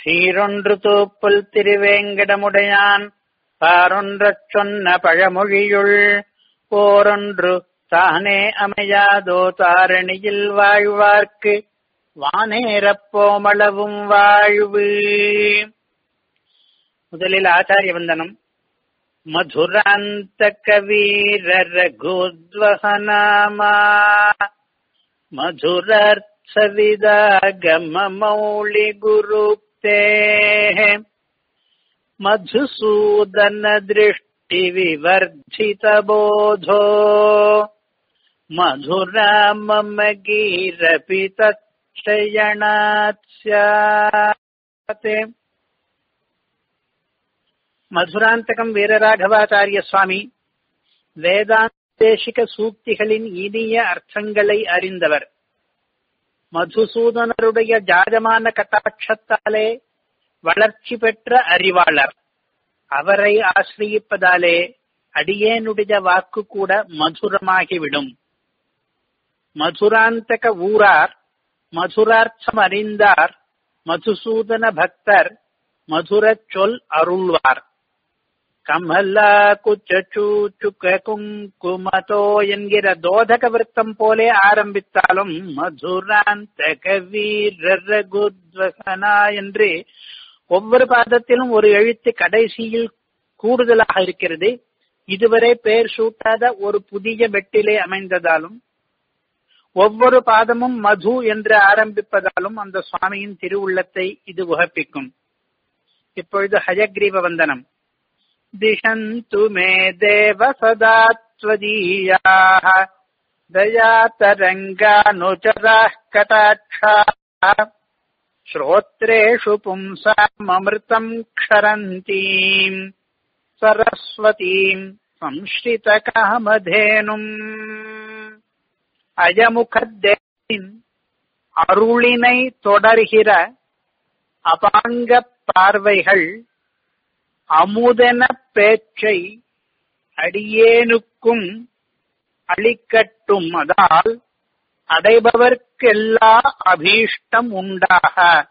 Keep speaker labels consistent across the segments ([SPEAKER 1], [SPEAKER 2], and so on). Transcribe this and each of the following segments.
[SPEAKER 1] சீரொன்று தூப்புல் திருவேங்கடமுடையான் பாரொன்றச் சொன்ன பழமொழியுள் போரொன்று தானே அமையாதோ தாரணியில் வாழ்வார்க்கு வானேரப் போமளவும் வாழ்வு முதலில் ஆச்சாரிய வந்தனம் மதுராந்த கவீர ரகுத்வகநாமா மதுரார்த்தவிதாகம மௌளி குருக்தே மதுசூதன திருஷ்டி விவர்ஜித போதோ மதுரா மம கீரபி தட்சயணாத் ஸ்யாத் மதுராந்தகம் வீரராகவாச்சாரிய சுவாமி வேதாந்தேசிக சூக்திகளின் இனிய அர்த்தங்களை அறிந்தவர் மதுசூதனருடைய ஜாஜமான கட்டாட்சத்தாலே வளர்ச்சி பெற்ற அறிவாளர் அவரை ஆசிரியிப்பதாலே அடியேனுடைய வாக்கு கூட மதுரமாகிவிடும் மதுராந்தக ஊரார் மதுரார்த்தம் அறிந்தார் மதுசூதன பக்தர் மதுரச் சொல் அருள்வார் கமலா குச்சூச்சுக்க குங்குமதோ என்கிற தோதக விருத்தம் போலே ஆரம்பித்தாலும் மதுராந்தக வீரகுத்வசனா என்று ஒவ்வொரு பாதத்திலும் ஒரு எழுத்து கடைசியில் கூடுதலாக இருக்கிறது இதுவரை பெயர் சூட்டாத ஒரு புதிய வெட்டிலே அமைந்ததாலும் ஒவ்வொரு பாதமும் மது என்று ஆரம்பிப்பதாலும் அந்த சுவாமியின் திருவுள்ளத்தை இது உகப்பிக்கும் இப்பொழுது ஹயக்ரீவ வந்தனம் दिशन्तु मे देव सदा त्वदीयाः दयातरङ्गानुचराः कटाक्षाः श्रोत्रेषु पुंसाममृतम् क्षरन्तीम् सरस्वतीम् संश्रितकामधेनुम् அயமுகத்தேவின் அருளினை தொடர்கிற அபாங்க பார்வைகள் அமுதன பேச்சை அடியேனுக்கும் அளிக்கட்டும் அதால் அடைபவர்க்கெல்லா அபீஷ்டம் உண்டாக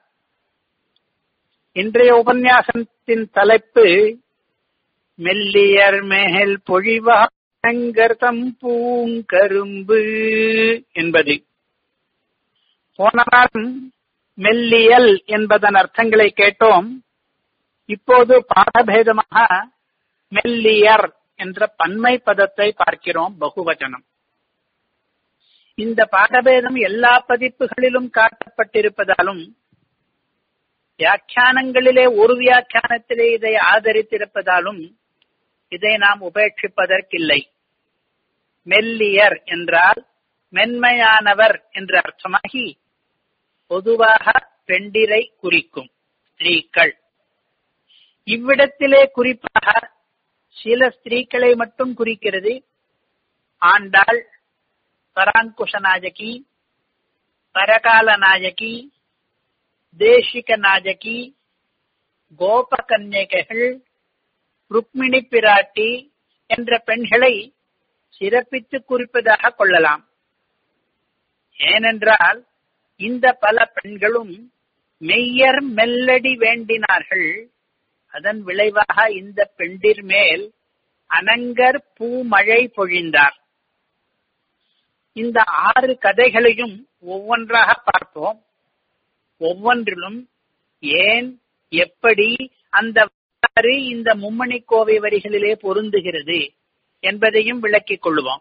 [SPEAKER 1] இன்றைய உபன்யாசத்தின் தலைப்பு மெல்லியர் மேல் பொழிவாங்கர்தம் பூங்கரும்பு என்பது போன வாரம் மெல்லியல் என்பதன் அர்த்தங்களை கேட்டோம் இப்போது பாடபேதமாக மெல்லியர் என்ற பன்மை பதத்தை பார்க்கிறோம் பகுவச்சனம் இந்த பாடபேதம் எல்லா பதிப்புகளிலும் காட்டப்பட்டிருப்பதாலும் வியாக்கியானங்களிலே ஒரு வியாக்கியானத்திலே இதை ஆதரித்திருப்பதாலும் இதை நாம் உபேட்சிப்பதற்கில்லை மெல்லியர் என்றால் மென்மையானவர் என்று அர்த்தமாகி பொதுவாக பெண்டிரை குறிக்கும் ஸ்திரீக்கள் இவ்விடத்திலே குறிப்பாக சில ஸ்திரீக்களை மட்டும் குறிக்கிறது ஆண்டாள் பராங்குஷ நாயகி பரகால நாயகி தேசிக நாயகி கோபகன்யகைகள் ருக்மிணி பிராட்டி என்ற பெண்களை சிறப்பித்து குறிப்பதாக கொள்ளலாம் ஏனென்றால் இந்த பல பெண்களும் மெய்யர் மெல்லடி வேண்டினார்கள் அதன் விளைவாக இந்த பெண்டிர் மேல் அனங்கர் பூமழை பொழிந்தார் இந்த ஆறு கதைகளையும் ஒவ்வொன்றாக பார்ப்போம் ஒவ்வொன்றிலும் ஏன் எப்படி அந்த வரலாறு இந்த மும்மணி கோவை வரிகளிலே பொருந்துகிறது என்பதையும் விளக்கிக் கொள்வோம்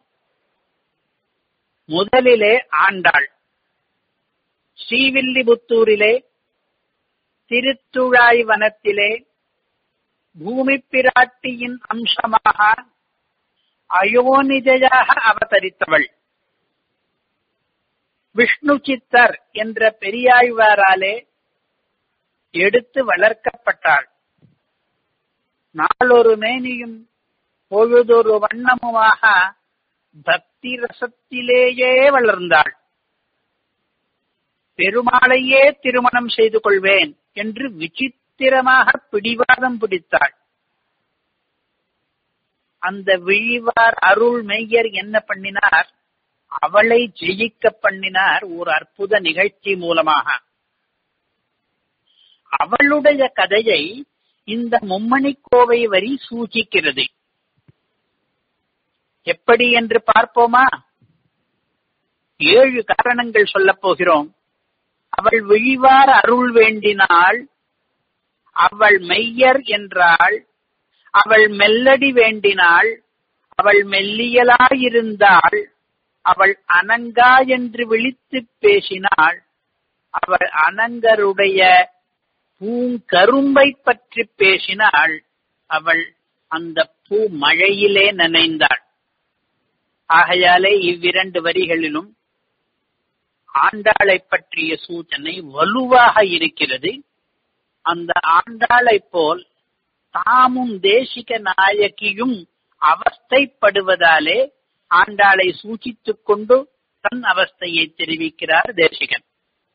[SPEAKER 1] முதலிலே ஆண்டாள் ஸ்ரீவில்லிபுத்தூரிலே திருத்துழாய் வனத்திலே பூமி பிராட்டியின் அம்சமாக அயோனிஜையாக அவதரித்தவள் விஷ்ணு சித்தர் என்ற பெரியாழ்வாராலே எடுத்து வளர்க்கப்பட்டாள் நாளொரு மேனியும் பொழுதொரு வண்ணமுமாக பக்தி ரசத்திலேயே வளர்ந்தாள் பெருமாளையே திருமணம் செய்து கொள்வேன் என்று விசித்திரமாக பிடிவாதம் பிடித்தாள் அந்த விழிவார் அருள் மெய்யர் என்ன பண்ணினார் அவளை ஜெயிக்க பண்ணினார் ஒரு அற்புத நிகழ்ச்சி மூலமாக அவளுடைய கதையை இந்த மும்மணிக்கோவை வரி சூச்சிக்கிறது எப்படி என்று பார்ப்போமா ஏழு காரணங்கள் சொல்லப் போகிறோம் அவள் விழிவார் அருள் வேண்டினாள் அவள் மெய்யர் என்றாள் அவள் மெல்லடி வேண்டினாள் அவள் மெல்லியலாயிருந்தாள் அவள் அனங்கா என்று விழித்துப் பேசினாள் அவள் அனங்கருடைய பூங்கரும்பை பற்றி பேசினாள் அவள் அந்த பூ மழையிலே நனைந்தாள் ஆகையாலே இவ்விரண்டு வரிகளிலும் ஆண்டாளை பற்றிய சூச்சனை வலுவாக இருக்கிறது அந்த ஆண்டாளை போல் தாமும் தேசிக நாயகியும் அவஸ்தைப்படுவதாலே ஆண்டாளை சூச்சித்துக் கொண்டு தன் அவஸ்தையை தெரிவிக்கிறார் தேசிகன்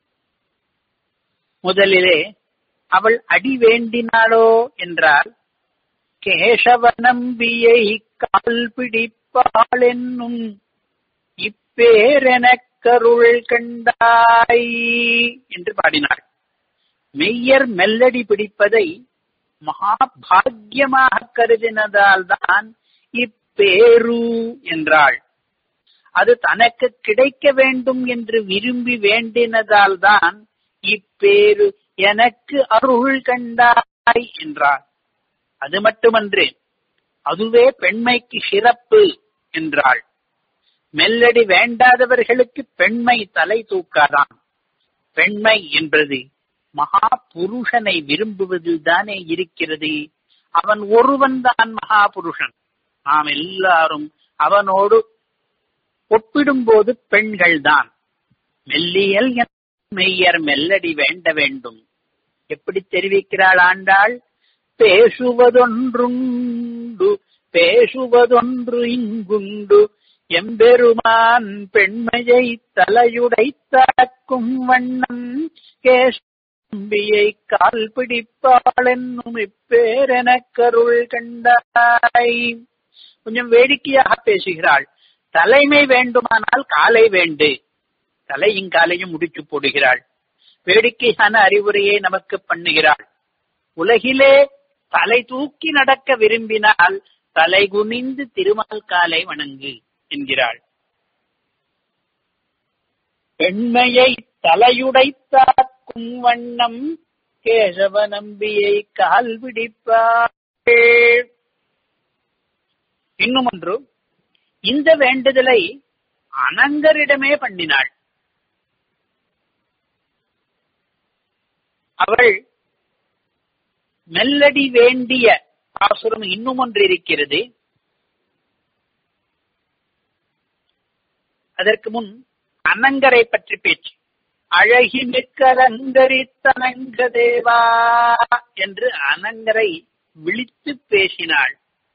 [SPEAKER 1] முதலிலே அவள் அடி வேண்டினாளோ என்றால் கேசவ நம்பியை கால் பிடிப்பாள் என்னும் இப்பேரெனக்கருள் கண்டாய் என்று பாடினாள் மெய்யர் மெல்லடி பிடிப்பதை மகா பாக்கியமாக கருதினதால் தான் இப்பேரு என்றாள் அது தனக்கு கிடைக்க வேண்டும் என்று விரும்பி வேண்டினதால் தான் இப்பேரு எனக்கு அருள் கண்டாய் என்றாள் அது மட்டுமன்று அதுவே பெண்மைக்கு சிறப்பு என்றாள் மெல்லடி வேண்டாதவர்களுக்கு பெண்மை தலை தூக்காதான் பெண்மை என்பது மகா புருஷனை விரும்புவதில் தானே இருக்கிறது அவன் ஒருவன் தான் மகா புருஷன் நாம் எல்லாரும் அவனோடு ஒப்பிடும்போது பெண்கள் தான் மெல்லியல் மெய்யர் மெல்லடி வேண்ட வேண்டும் எப்படி தெரிவிக்கிறாள் ஆண்டாள் பேசுவதொன்றுண்டு பேசுவதொன்று இங்குண்டு எம்பெருமான் பெண்மையை தலையுடை தாக்கும் வண்ணம் கேசம்பியை கால் பிடிப்பாள் என்னும் இப்பேரென கருள் கண்டாய் கொஞ்சம் வேடிக்கையாக பேசுகிறாள் தலைமை வேண்டுமானால் காலை வேண்டு தலையும் காலையும் முடிச்சு போடுகிறாள் வேடிக்கையான அறிவுரையை நமக்கு பண்ணுகிறாள் உலகிலே தலை தூக்கி நடக்க விரும்பினால் தலை குனிந்து திருமால் காலை வணங்கு என்கிறாள் பெண்மையை தலையுடைத்தாக்கும் வண்ணம் கேசவ நம்பியை கால் பிடிப்பாள் இன்னும் ஒன்று இந்த வேண்டுதலை அனங்கரிடமே பண்ணினாள் அவள் மெல்லடி வேண்டிய பாசுரம் இன்னும் ஒன்று இருக்கிறது அதற்கு முன் அனங்கரை பற்றி பேச்சு அழகி மிக்கரங்கரி தனங்க தேவா என்று அனங்கரை விழித்து பேசினாள்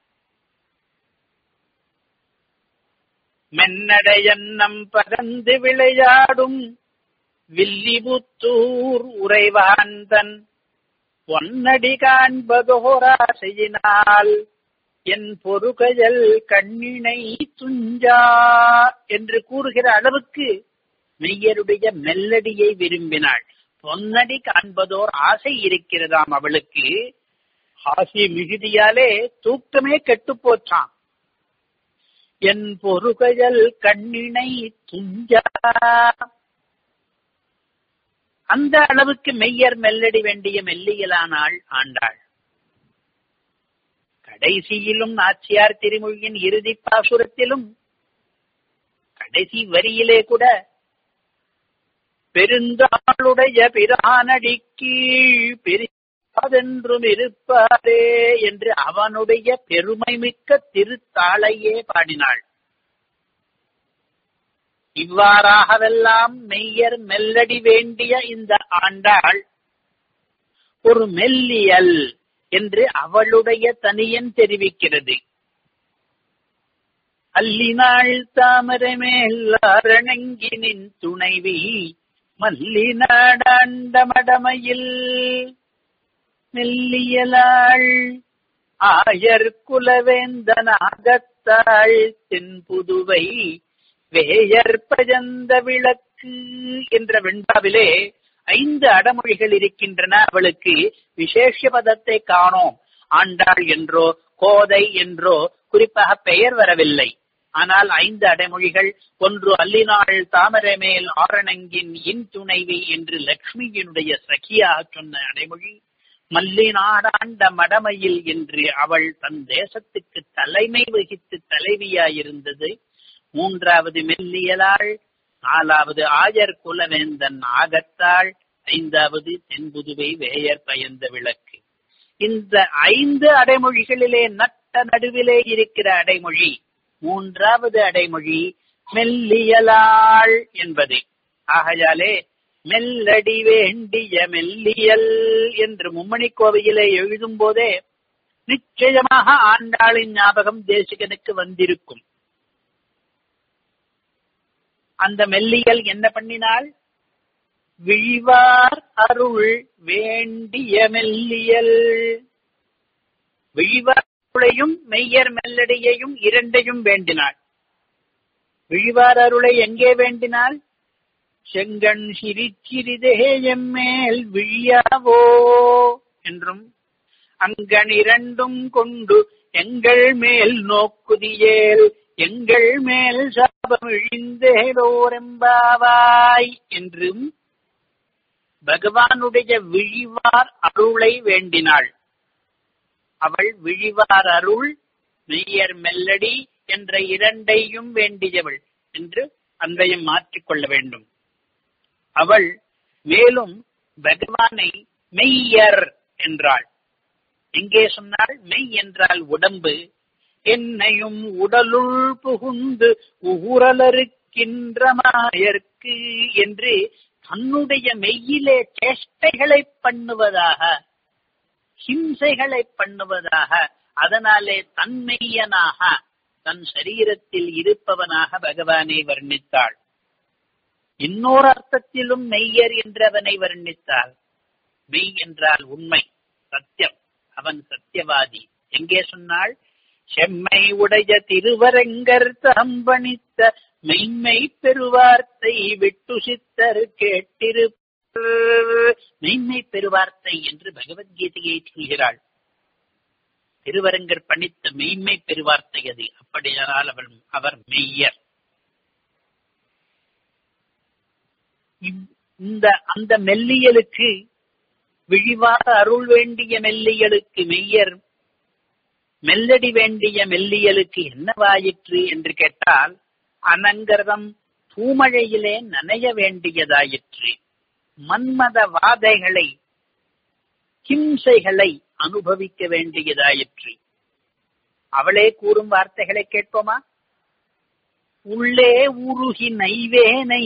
[SPEAKER 1] மென்னடையன்னம் பறந்து விளையாடும் வில்லிபுத்தூர் உறைவாந்தன் பொன்னடி காண்பதோராசையினால் என் பொறுகையல் கண்ணினை துஞ்சா என்று கூறுகிற அளவுக்கு மெய்யருடைய மெல்லடியை விரும்பினாள் பொன்னடி காண்பதோர் ஆசை இருக்கிறதாம் அவளுக்கு ஆசை மிகுதியாலே தூக்கமே கெட்டு போச்சாம் என் பொறுகையல் கண்ணினை துஞ்சா அந்த அளவுக்கு மெய்யர் மெல்லடி வேண்டிய மெல்லியலானாள் ஆண்டாள் கடைசியிலும் நாச்சியார் திருமொழியின் இறுதி பாசுரத்திலும் கடைசி வரியிலே கூட பெருந்தாளுடைய பிரானடிக்கு பெரியாதென்றும் இருப்பாரே என்று அவனுடைய பெருமை மிக்க திருத்தாளையே பாடினாள் இவ்வாறாகவெல்லாம் மெய்யர் மெல்லடி வேண்டிய இந்த ஆண்டாள் ஒரு மெல்லியல் என்று அவளுடைய தனியன் தெரிவிக்கிறது அல்லினாள் தாமரை மேலாரணங்கினின் துணைவி மல்லி நாடாண்ட மடமையில் மெல்லியலாள் ஆயர் குலவேந்தனாகத்தாள் தென்புதுவை வேயர் பஜந்த விளக்கு என்ற வெண்பாவிலே ஐந்து அடமொழிகள் இருக்கின்றன அவளுக்கு விசேஷ பதத்தை காணோம் ஆண்டாள் என்றோ கோதை என்றோ குறிப்பாக பெயர் வரவில்லை ஆனால் ஐந்து அடைமொழிகள் ஒன்று அல்லினாள் தாமரை மேல் ஆரணங்கின் இன் துணைவி என்று லக்ஷ்மியினுடைய சகியாக சொன்ன அடைமொழி மல்லிநாடாண்ட மடமையில் என்று அவள் தன் தேசத்துக்கு தலைமை வகித்து தலைவியாயிருந்தது மூன்றாவது மெல்லியலாள் நாலாவது ஆயர் குலவேந்தன் ஆகத்தாள் ஐந்தாவது தென்புதுவை வேயர் பயந்த விளக்கு இந்த ஐந்து அடைமொழிகளிலே நட்ட நடுவிலே இருக்கிற அடைமொழி மூன்றாவது அடைமொழி மெல்லியலாள் என்பது ஆகையாலே மெல்லடி வேண்டிய மெல்லியல் என்று மும்மணி கோவையிலே எழுதும் போதே நிச்சயமாக ஆண்டாளின் ஞாபகம் தேசிகனுக்கு வந்திருக்கும் அந்த மெல்லியல் என்ன பண்ணினாள் விழிவார் அருள் வேண்டிய மெல்லியல் விழிவாருளையும் மெய்யர் மெல்லடியையும் இரண்டையும் வேண்டினாள் விழிவார் அருளை எங்கே வேண்டினாள் செங்கண் சிரிச்சிறிதே எம்மேல் விழியாவோ என்றும் அங்கண் இரண்டும் கொண்டு எங்கள் மேல் நோக்குதியேல் எங்கள் மேல் சாபம் இழிந்தேலோரெம்பாவாய் என்றும் பகவானுடைய விழிவார் அருளை வேண்டினாள் அவள் விழிவார் அருள் மெய்யர் மெல்லடி என்ற இரண்டையும் வேண்டியவள் என்று அன்றையும் மாற்றிக்கொள்ள வேண்டும் அவள் மேலும் பகவானை மெய்யர் என்றாள் எங்கே சொன்னாள் மெய் என்றால் உடம்பு என்னையும் உடலுள் புகுந்து உகுரலருக்கின்ற மாயர்க்கு என்று தன்னுடைய மெய்யிலே சேஷ்டைகளை பண்ணுவதாக ஹிம்சைகளை பண்ணுவதாக அதனாலே தன்மெய்யனாக தன் சரீரத்தில் இருப்பவனாக பகவானை வர்ணித்தாள் இன்னொரு அர்த்தத்திலும் மெய்யர் என்றவனை வர்ணித்தாள் மெய் என்றால் உண்மை சத்தியம் அவன் சத்தியவாதி எங்கே சொன்னாள் செம்மை உடைய திருவரங்கர் தம்பணித்த மெய்மை பெருவார்த்தை விட்டு சித்தர் கேட்டிரு மெய்மை பெருவார்த்தை என்று பகவத்கீதையை சொல்கிறாள் திருவரங்கர் பணித்த மெய்மை பெருவார்த்தை அது அப்படியானால் அவள் அவர் மெய்யர் இந்த அந்த மெல்லியலுக்கு விழிவாக அருள் வேண்டிய மெல்லியலுக்கு மெய்யர் மெல்லடி வேண்டிய மெல்லியலுக்கு என்னவாயிற்று என்று கேட்டால் அனங்கரதம் பூமழையிலே நனைய வேண்டியதாயிற்று மன்மத வாதைகளை ஹிம்சைகளை அனுபவிக்க வேண்டியதாயிற்று அவளே கூறும் வார்த்தைகளை கேட்போமா உள்ளே உருகி நைவேனை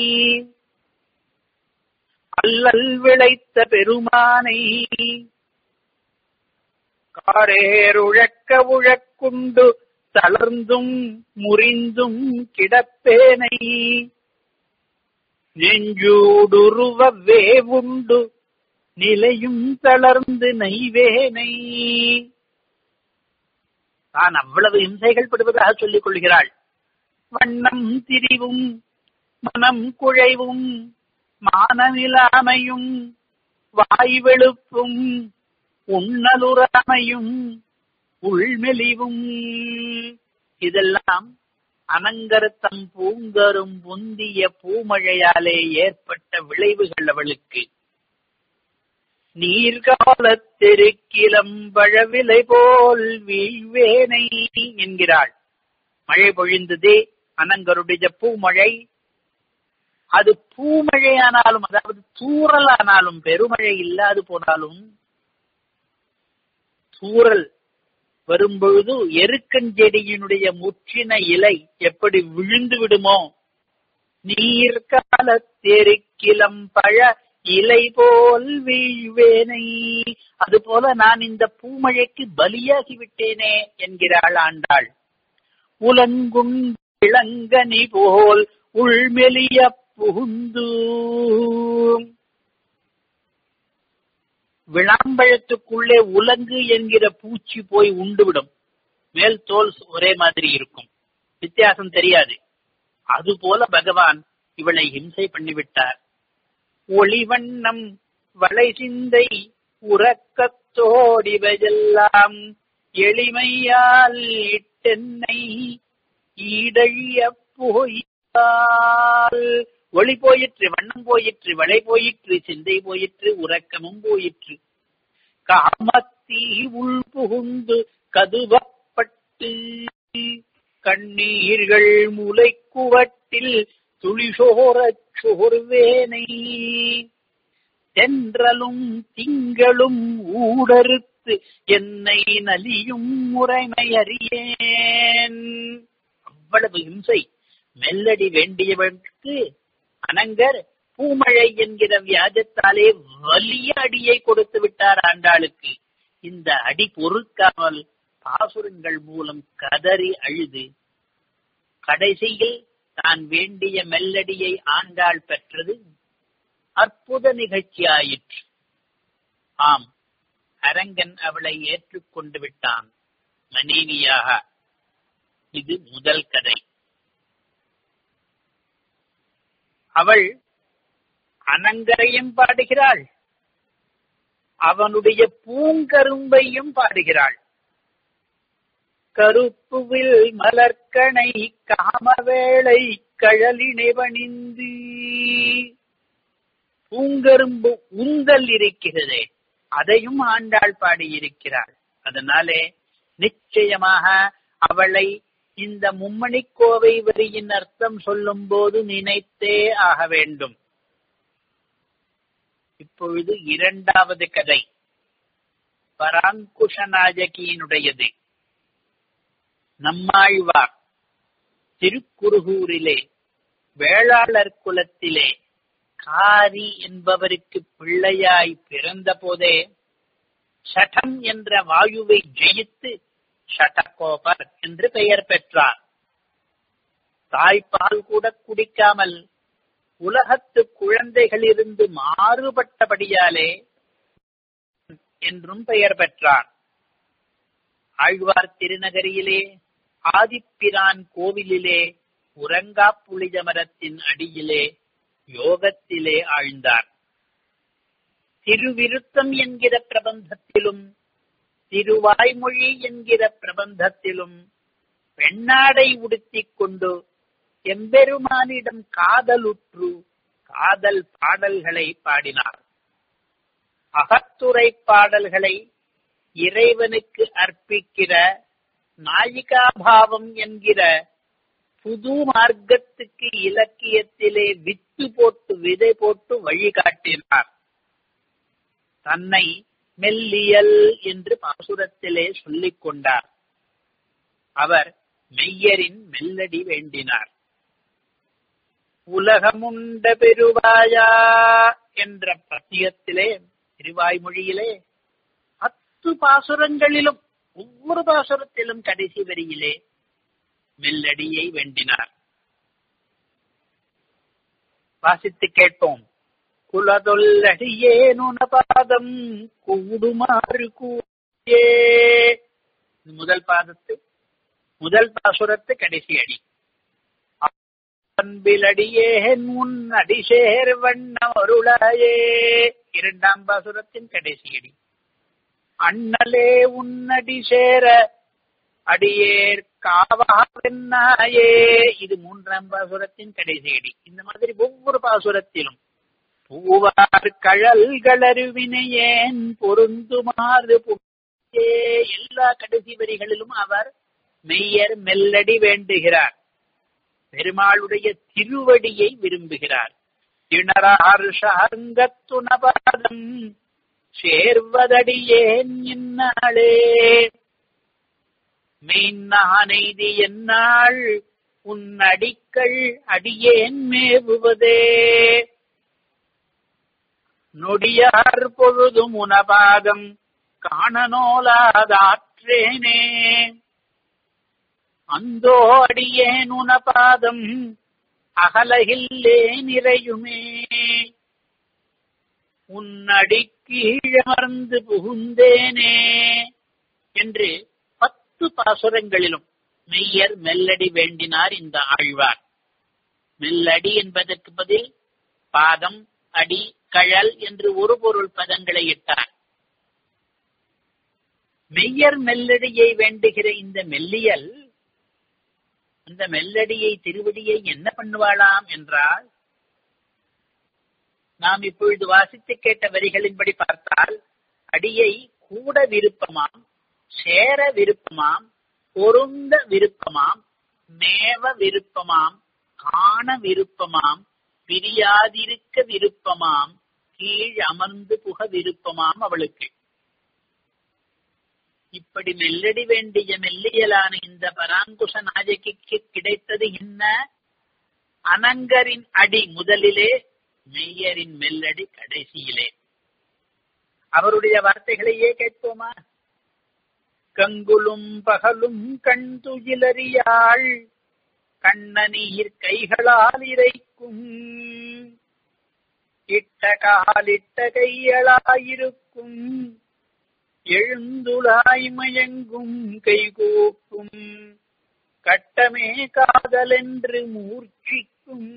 [SPEAKER 1] அல்லல் விளைத்த பெருமானை காரேருழக்க உழக்குண்டு தளர்ந்தும் முறிந்தும் கிடப்பேனை நெஞ்சூடுருவ வேவுண்டு நிலையும் தளர்ந்து நைவேனை தான் அவ்வளவு இம்சைகள் படுவதாக சொல்லிக் கொள்கிறாள் வண்ணம் திரிவும் மனம் குழைவும் மானமிலாமையும் வாய்வெழுப்பும் உண்ணலுறாமையும் உள்மெலிவும் இதெல்லாம் அனங்கரத்தம் பூங்கரும் புந்திய பூமழையாலே ஏற்பட்ட விளைவுகள் அவளுக்கு நீர்காலத்தெருக்கிலம் பழவிலை போல் வீழ்வேனை என்கிறாள் மழை பொழிந்ததே அனங்கருடைய பூமழை அது பூமழையானாலும் அதாவது தூறலானாலும் பெருமழை இல்லாது போனாலும் தூறல் வரும்பொழுது எருக்கஞ்செடியினுடைய முற்றின இலை எப்படி விழுந்து விடுமோ நீர்காலத்தெருக்கிலம் பழ இலை போல் வீழ்வேனை அதுபோல நான் இந்த பூமழைக்கு பலியாகி விட்டேனே என்கிறாள் ஆண்டாள் உலங்குண் இளங்கனி போல் உள்மெலிய புகுந்து விளாம்பழத்துக்குள்ளே உலங்கு என்கிற பூச்சி போய் உண்டுவிடும் மேல் தோல் ஒரே மாதிரி இருக்கும் வித்தியாசம் தெரியாது அதுபோல பகவான் இவளை ஹிம்சை பண்ணிவிட்டார் ஒளிவண்ணம் வளை சிந்தை உறக்கத்தோடிவையெல்லாம் எளிமையால் இட்டென்னை ஈடழிய போயால் ஒளி போயிற்று வண்ணம் போயிற்று வளை போயிற்று சிந்தை போயிற்று உறக்கமும் போயிற்று காமத்தீ உள் புகுந்து கதுவப்பட்டு கண்ணீர்கள் முளைக்குவட்டில் துளிசோரச் சோர்வேனை தென்றலும் திங்களும் ஊடறுத்து என்னை நலியும் முறைமை அறியேன் அவ்வளவு இம்சை மெல்லடி வேண்டியவனுக்கு அனங்கர் பூமழை என்கிற வியாஜத்தாலே வலிய அடியை கொடுத்து விட்டார் ஆண்டாளுக்கு இந்த அடி பொறுக்காமல் பாசுரங்கள் மூலம் கதறி அழுது கடைசியில் தான் வேண்டிய மெல்லடியை ஆண்டாள் பெற்றது அற்புத நிகழ்ச்சியாயிற்று ஆம் அரங்கன் அவளை ஏற்றுக்கொண்டு விட்டான் மனைவியாக இது முதல் கதை அவள் அனங்கரையும் பாடுகிறாள் அவனுடைய பூங்கரும்பையும் பாடுகிறாள் கருப்புவில் மலர்கனை காமவேளை கழலினை வணிந்து பூங்கரும்பு உந்தல் இருக்கிறதே அதையும் ஆண்டாள் பாடியிருக்கிறாள் அதனாலே நிச்சயமாக அவளை இந்த மும்மணி கோவை வரியின் அர்த்தம் சொல்லும் போது நினைத்தே ஆக வேண்டும் இப்பொழுது இரண்டாவது கதை பராங்குஷ நாயகியினுடையது நம்மாழ்வார் திருக்குறுகூரிலே வேளாளர் குலத்திலே காரி என்பவருக்கு பிள்ளையாய் பிறந்த போதே சடம் என்ற வாயுவை ஜெயித்து ஷடகோபர் என்று பெயர் பெற்றார் தாய்ப்பால் கூட குடிக்காமல் உலகத்து குழந்தைகளிலிருந்து மாறுபட்டபடியாலே என்றும் பெயர் பெற்றார் ஆழ்வார் திருநகரியிலே ஆதிப்பிரான் கோவிலிலே உறங்கா புளித மரத்தின் அடியிலே யோகத்திலே ஆழ்ந்தார் திருவிருத்தம் என்கிற பிரபந்தத்திலும் திருவாய்மொழி என்கிற பிரபந்தத்திலும் பெண்ணாடை உடுத்திக் கொண்டு எம்பெருமானிடம் காதலுற்று காதல் பாடல்களை பாடினார் அகத்துறை பாடல்களை இறைவனுக்கு அர்ப்பிக்கிற நாயிகாபாவம் என்கிற புது மார்க்கத்துக்கு இலக்கியத்திலே வித்து போட்டு விதை போட்டு வழிகாட்டினார் தன்னை மெல்லியல் என்று பாசுரத்திலே சொல்லிக் கொண்டார் அவர் மெய்யரின் மெல்லடி வேண்டினார் உலகமுண்ட பெருவாயா என்ற பத்தியத்திலே திருவாய்மொழியிலே பத்து பாசுரங்களிலும் ஒவ்வொரு பாசுரத்திலும் கடைசி வரியிலே மெல்லடியை வேண்டினார் வாசித்து கேட்போம் குலதொல்லடியேனுனபாதம் கூடுமாறு கூடியே முதல் பாதத்து முதல் பாசுரத்து கடைசி அடி அன்பிலடியேன் உன் அடிசேர் வண்ணம் அருளாயே இரண்டாம் பாசுரத்தின் கடைசி அடி அண்ணலே உன்னடி சேர அடியேர் காவாவென்னாயே இது மூன்றாம் பாசுரத்தின் கடைசி அடி இந்த மாதிரி ஒவ்வொரு பாசுரத்திலும் பூவார் கழல்களருவினையேன் பொருந்துமாறு புகழே எல்லா கடைசி வரிகளிலும் அவர் மெய்யர் மெல்லடி வேண்டுகிறார் பெருமாளுடைய திருவடியை விரும்புகிறார் திணறார் சாங்கத்துணபாதம் சேர்வதடியேன் இந்நாளே மெய்நானெய்தி என்னாள் உன் அடிக்கள் அடியேன் மேவுவதே நொடியார் பொழுதும் உனபாதம் காணனோலாதாற்றேனே அந்தோ அடியேன் உனபாதம் அகலகில்லே நிறையுமே உன்னடி கீழமர்ந்து புகுந்தேனே என்று பத்து பாசுரங்களிலும் மெய்யர் மெல்லடி வேண்டினார் இந்த ஆழ்வார் மெல்லடி என்பதற்கு பதில் பாதம் அடி கழல் என்று ஒரு பொருள் பதங்களை இட்டார் மெய்யர் மெல்லடியை வேண்டுகிற இந்த மெல்லியல் அந்த மெல்லடியை திருவடியை என்ன பண்ணுவாளாம் என்றால் நாம் இப்பொழுது வாசித்து கேட்ட வரிகளின்படி பார்த்தால் அடியை கூட விருப்பமாம் சேர விருப்பமாம் பொருந்த விருப்பமாம் மேவ விருப்பமாம் காண விருப்பமாம் பிரியாதிருக்க விருப்பமாம் கீழ் அமர்ந்து புக விருப்பமாம் அவளுக்கு இப்படி மெல்லடி வேண்டிய மெல்லியலான இந்த பராங்குஷ நாயகிக்கு கிடைத்தது என்ன அனங்கரின் அடி முதலிலே மெய்யரின் மெல்லடி கடைசியிலே அவருடைய வார்த்தைகளையே கேட்போமா கங்குலும் பகலும் கண் துயிலறியாள் கண்ணநீர் கைகளால் இறைக்கும் இட்ட காலிட்ட கையளாயிருக்கும் எழுந்துளாய் மயங்கும் கைகூப்பும் கட்டமே காதலென்று மூர்ச்சிக்கும்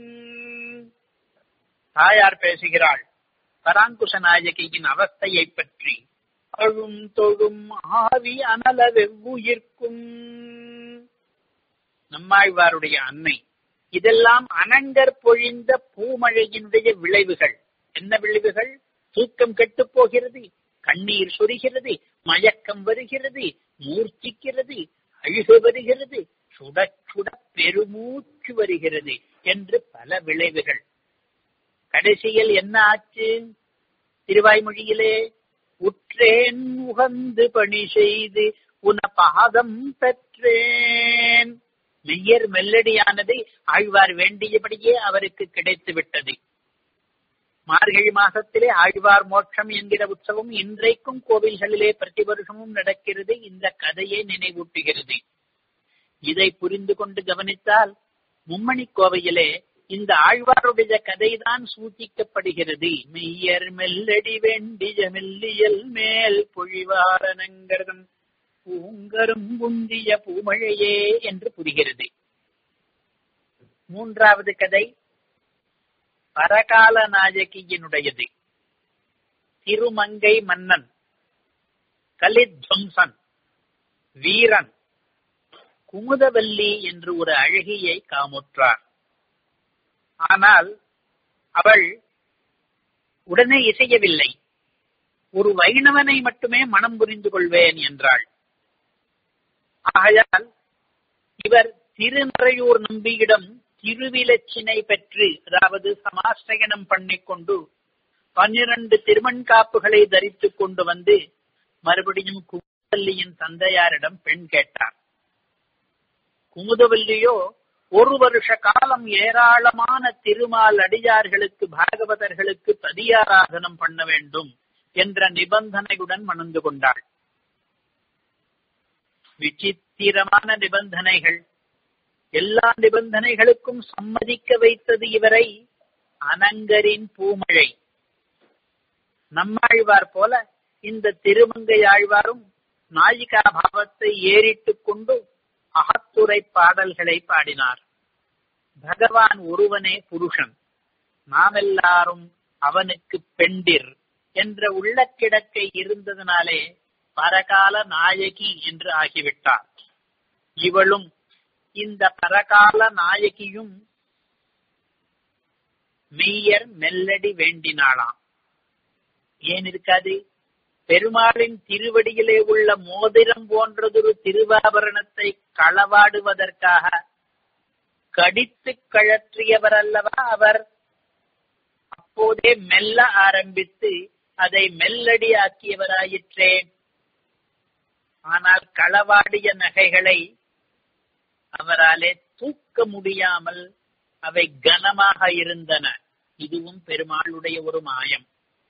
[SPEAKER 1] தாயார் பேசுகிறாள் பராங்குஷ நாயகியின் அவஸ்தையை பற்றி அழும் தொழும் ஆவி அனல வெவ்வுயிர்க்கும் நம்மாழ்வாருடைய அன்னை இதெல்லாம் அனங்கர் பொழிந்த பூமழையினுடைய விளைவுகள் என்ன விளைவுகள் தூக்கம் கெட்டுப் போகிறது கண்ணீர் சொரிகிறது மயக்கம் வருகிறது மூர்ச்சிக்கிறது அழுகு வருகிறது சுட சுட பெருமூச்சு வருகிறது என்று பல விளைவுகள் கடைசியில் என்ன ஆச்சு திருவாய்மொழியிலே உற்றேன் உகந்து பணி செய்து உன பாதம் பெற்றேன் மெய்யர் மெல்லடியானதை ஆழ்வார் வேண்டியபடியே அவருக்கு கிடைத்து விட்டது மார்கழி மாசத்திலே ஆழ்வார் மோட்சம் என்கிற உற்சவம் இன்றைக்கும் கோவில்களிலே பிரதி வருஷமும் நடக்கிறது இந்த கதையை நினைவூட்டுகிறது இதை புரிந்து கொண்டு கவனித்தால் மும்மணி கோவையிலே இந்த ஆழ்வாருடைய கதைதான் சூச்சிக்கப்படுகிறது மெய்யர் மெல்லடி வேண்டிய மெல்லியல் மேல் பொழிவாரனங்கரதம் பூங்கரும் குந்திய பூமழையே என்று புரிகிறது மூன்றாவது கதை பரகால நாயகியினுடையது திருமங்கை மன்னன் கலித்வம்சன் வீரன் குமுதவல்லி என்று ஒரு அழகியை காமுற்றார் ஆனால் அவள் உடனே இசையவில்லை ஒரு வைணவனை மட்டுமே மனம் புரிந்து கொள்வேன் என்றாள் ஆகையால் இவர் திருநறையூர் நம்பியிடம் திருவிலச்சினை பெற்று அதாவது சமாசிரயணம் பண்ணிக்கொண்டு பன்னிரண்டு திருமண்காப்புகளை தரித்துக் கொண்டு வந்து மறுபடியும் குமுதவல்லியின் தந்தையாரிடம் பெண் கேட்டார் குமுதவல்லியோ ஒரு வருஷ காலம் ஏராளமான திருமால் அடியார்களுக்கு பாகவதர்களுக்கு பதியாராதனம் பண்ண வேண்டும் என்ற நிபந்தனையுடன் மணந்து கொண்டாள் விசித்திரமான நிபந்தனைகள் எல்லா நிபந்தனைகளுக்கும் சம்மதிக்க வைத்தது இவரை அனங்கரின் பூமழை நம்மாழ்வார் போல இந்த திருமங்கை ஆழ்வாரும் நாயிகா பாவத்தை ஏறிட்டுக் கொண்டு அகத்துரை பாடல்களை பாடினார் பகவான் ஒருவனே புருஷன் நாமெல்லாரும் அவனுக்கு பெண்டிர் என்ற உள்ளக்கிடக்கை இருந்ததனாலே பரகால நாயகி என்று ஆகிவிட்டார் இவளும் இந்த பரகால நாயகியும் மெய்யர் மெல்லடி வேண்டினாளாம் ஏன் இருக்காது பெருமாளின் திருவடியிலே உள்ள மோதிரம் போன்றதொரு திருவாபரணத்தை களவாடுவதற்காக கடித்து கழற்றியவர் அல்லவா அவர் அப்போதே மெல்ல ஆரம்பித்து அதை மெல்லடி ஆக்கியவராயிற்றே ஆனால் களவாடிய நகைகளை அவராலே தூக்க முடியாமல் அவை கனமாக இருந்தன இதுவும் பெருமாளுடைய ஒரு மாயம்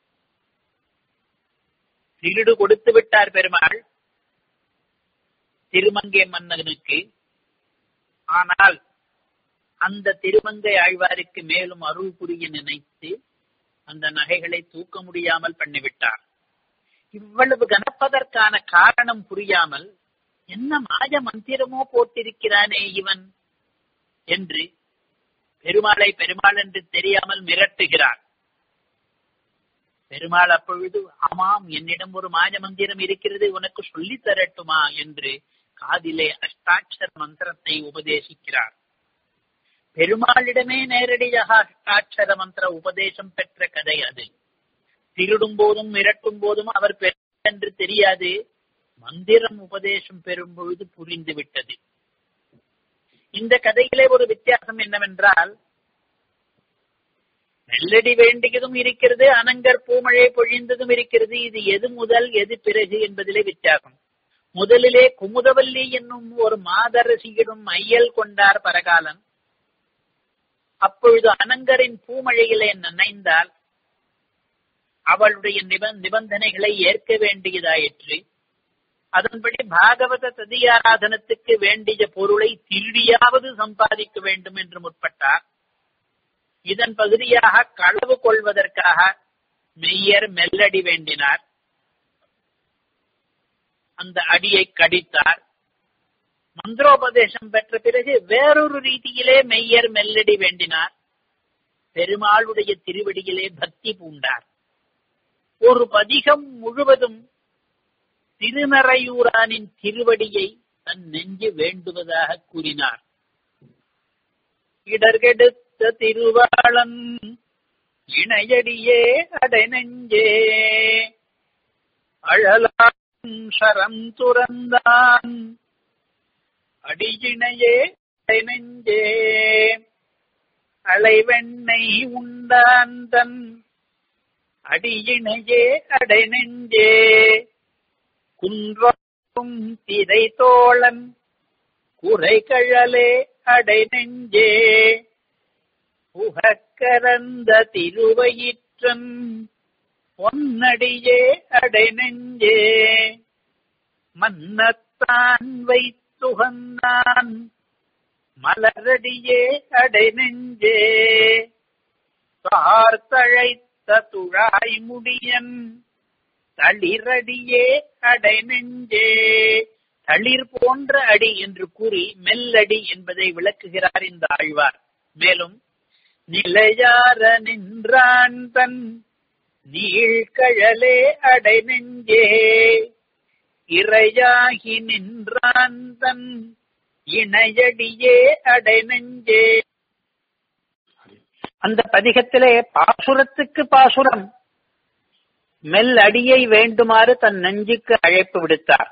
[SPEAKER 1] திருடு கொடுத்து விட்டார் பெருமாள் திருமங்கை மன்னனுக்கு ஆனால் அந்த திருமங்கை ஆழ்வாருக்கு மேலும் அருள் புரிய நினைத்து அந்த நகைகளை தூக்க முடியாமல் பண்ணிவிட்டார் இவ்வளவு கனப்பதற்கான காரணம் புரியாமல் என்ன மாய மந்திரமோ போட்டிருக்கிறானே இவன் என்று பெருமாளை பெருமாள் என்று தெரியாமல் மிரட்டுகிறார் பெருமாள் அப்பொழுது ஆமாம் என்னிடம் ஒரு மாய மந்திரம் இருக்கிறது உனக்கு சொல்லித் தரட்டுமா என்று காதிலே அஷ்டாட்சர மந்திரத்தை உபதேசிக்கிறார் பெருமாளிடமே நேரடியாக அஷ்டாட்சர மந்திர உபதேசம் பெற்ற கதை அது திருடும் போதும் மிரட்டும் போதும் அவர் என்று தெரியாது மந்திரம் உபதேசம் பெறும் பொழுது புரிந்து விட்டது இந்த கதையிலே ஒரு வித்தியாசம் என்னவென்றால் மெல்லடி வேண்டியதும் இருக்கிறது அனங்கர் பூமழை பொழிந்ததும் இருக்கிறது இது எது முதல் எது பிறகு என்பதிலே வித்தியாசம் முதலிலே குமுதவல்லி என்னும் ஒரு மாதரசியிடும் மையல் கொண்டார் பரகாலன் அப்பொழுது அனங்கரின் பூமழையிலே நனைந்தால் அவளுடைய நிபந்தனைகளை ஏற்க வேண்டியதாயிற்று அதன்படி பாகவத ததியாராதனத்துக்கு வேண்டிய பொருளை திருடியாவது சம்பாதிக்க வேண்டும் என்று முற்பட்டார் இதன் பகுதியாக களவு கொள்வதற்காக மெய்யர் மெல்லடி வேண்டினார் அந்த அடியை கடித்தார் மந்திரோபதேசம் பெற்ற பிறகு வேறொரு ரீதியிலே மெய்யர் மெல்லடி வேண்டினார் பெருமாளுடைய திருவடியிலே பக்தி பூண்டார் ஒரு பதிகம் முழுவதும் திருநறையூரானின் திருவடியை தன் நெஞ்சு வேண்டுவதாக கூறினார் இடர்கெடுத்த திருவாளன் இணையடியே அடை நெஞ்சே அழலாம் சரம் துறந்தான் அடியினையே அடை நெஞ்சே அலைவெண்ணை உண்டான் தன் அடியினையே அடை நெஞ்சே குன்றும் திரை தோழன் குறை கழலே அடை நெஞ்சே புகக்கரந்த திருவயிற்றன் பொன்னடியே அடை நெஞ்சே மன்னத்தான் வைத்துகந்தான் மலரடியே அடை நெஞ்சே சார்த்தழைத்த துழாய் முடியன் தளிரடியே அடை நெஞ்சே தளிர் போன்ற அடி என்று கூறி மெல்லடி என்பதை விளக்குகிறார் இந்த ஆழ்வார் மேலும் நிலையார நின்றான் தன் நீழ்கழலே அடை நெஞ்சே இறையாகி நின்றான் தன் இணையடியே அடை நெஞ்சே அந்த பதிகத்திலே பாசுரத்துக்கு பாசுரம் மெல் அடியை வேண்டுமாறு தன் நெஞ்சுக்கு அழைப்பு விடுத்தார்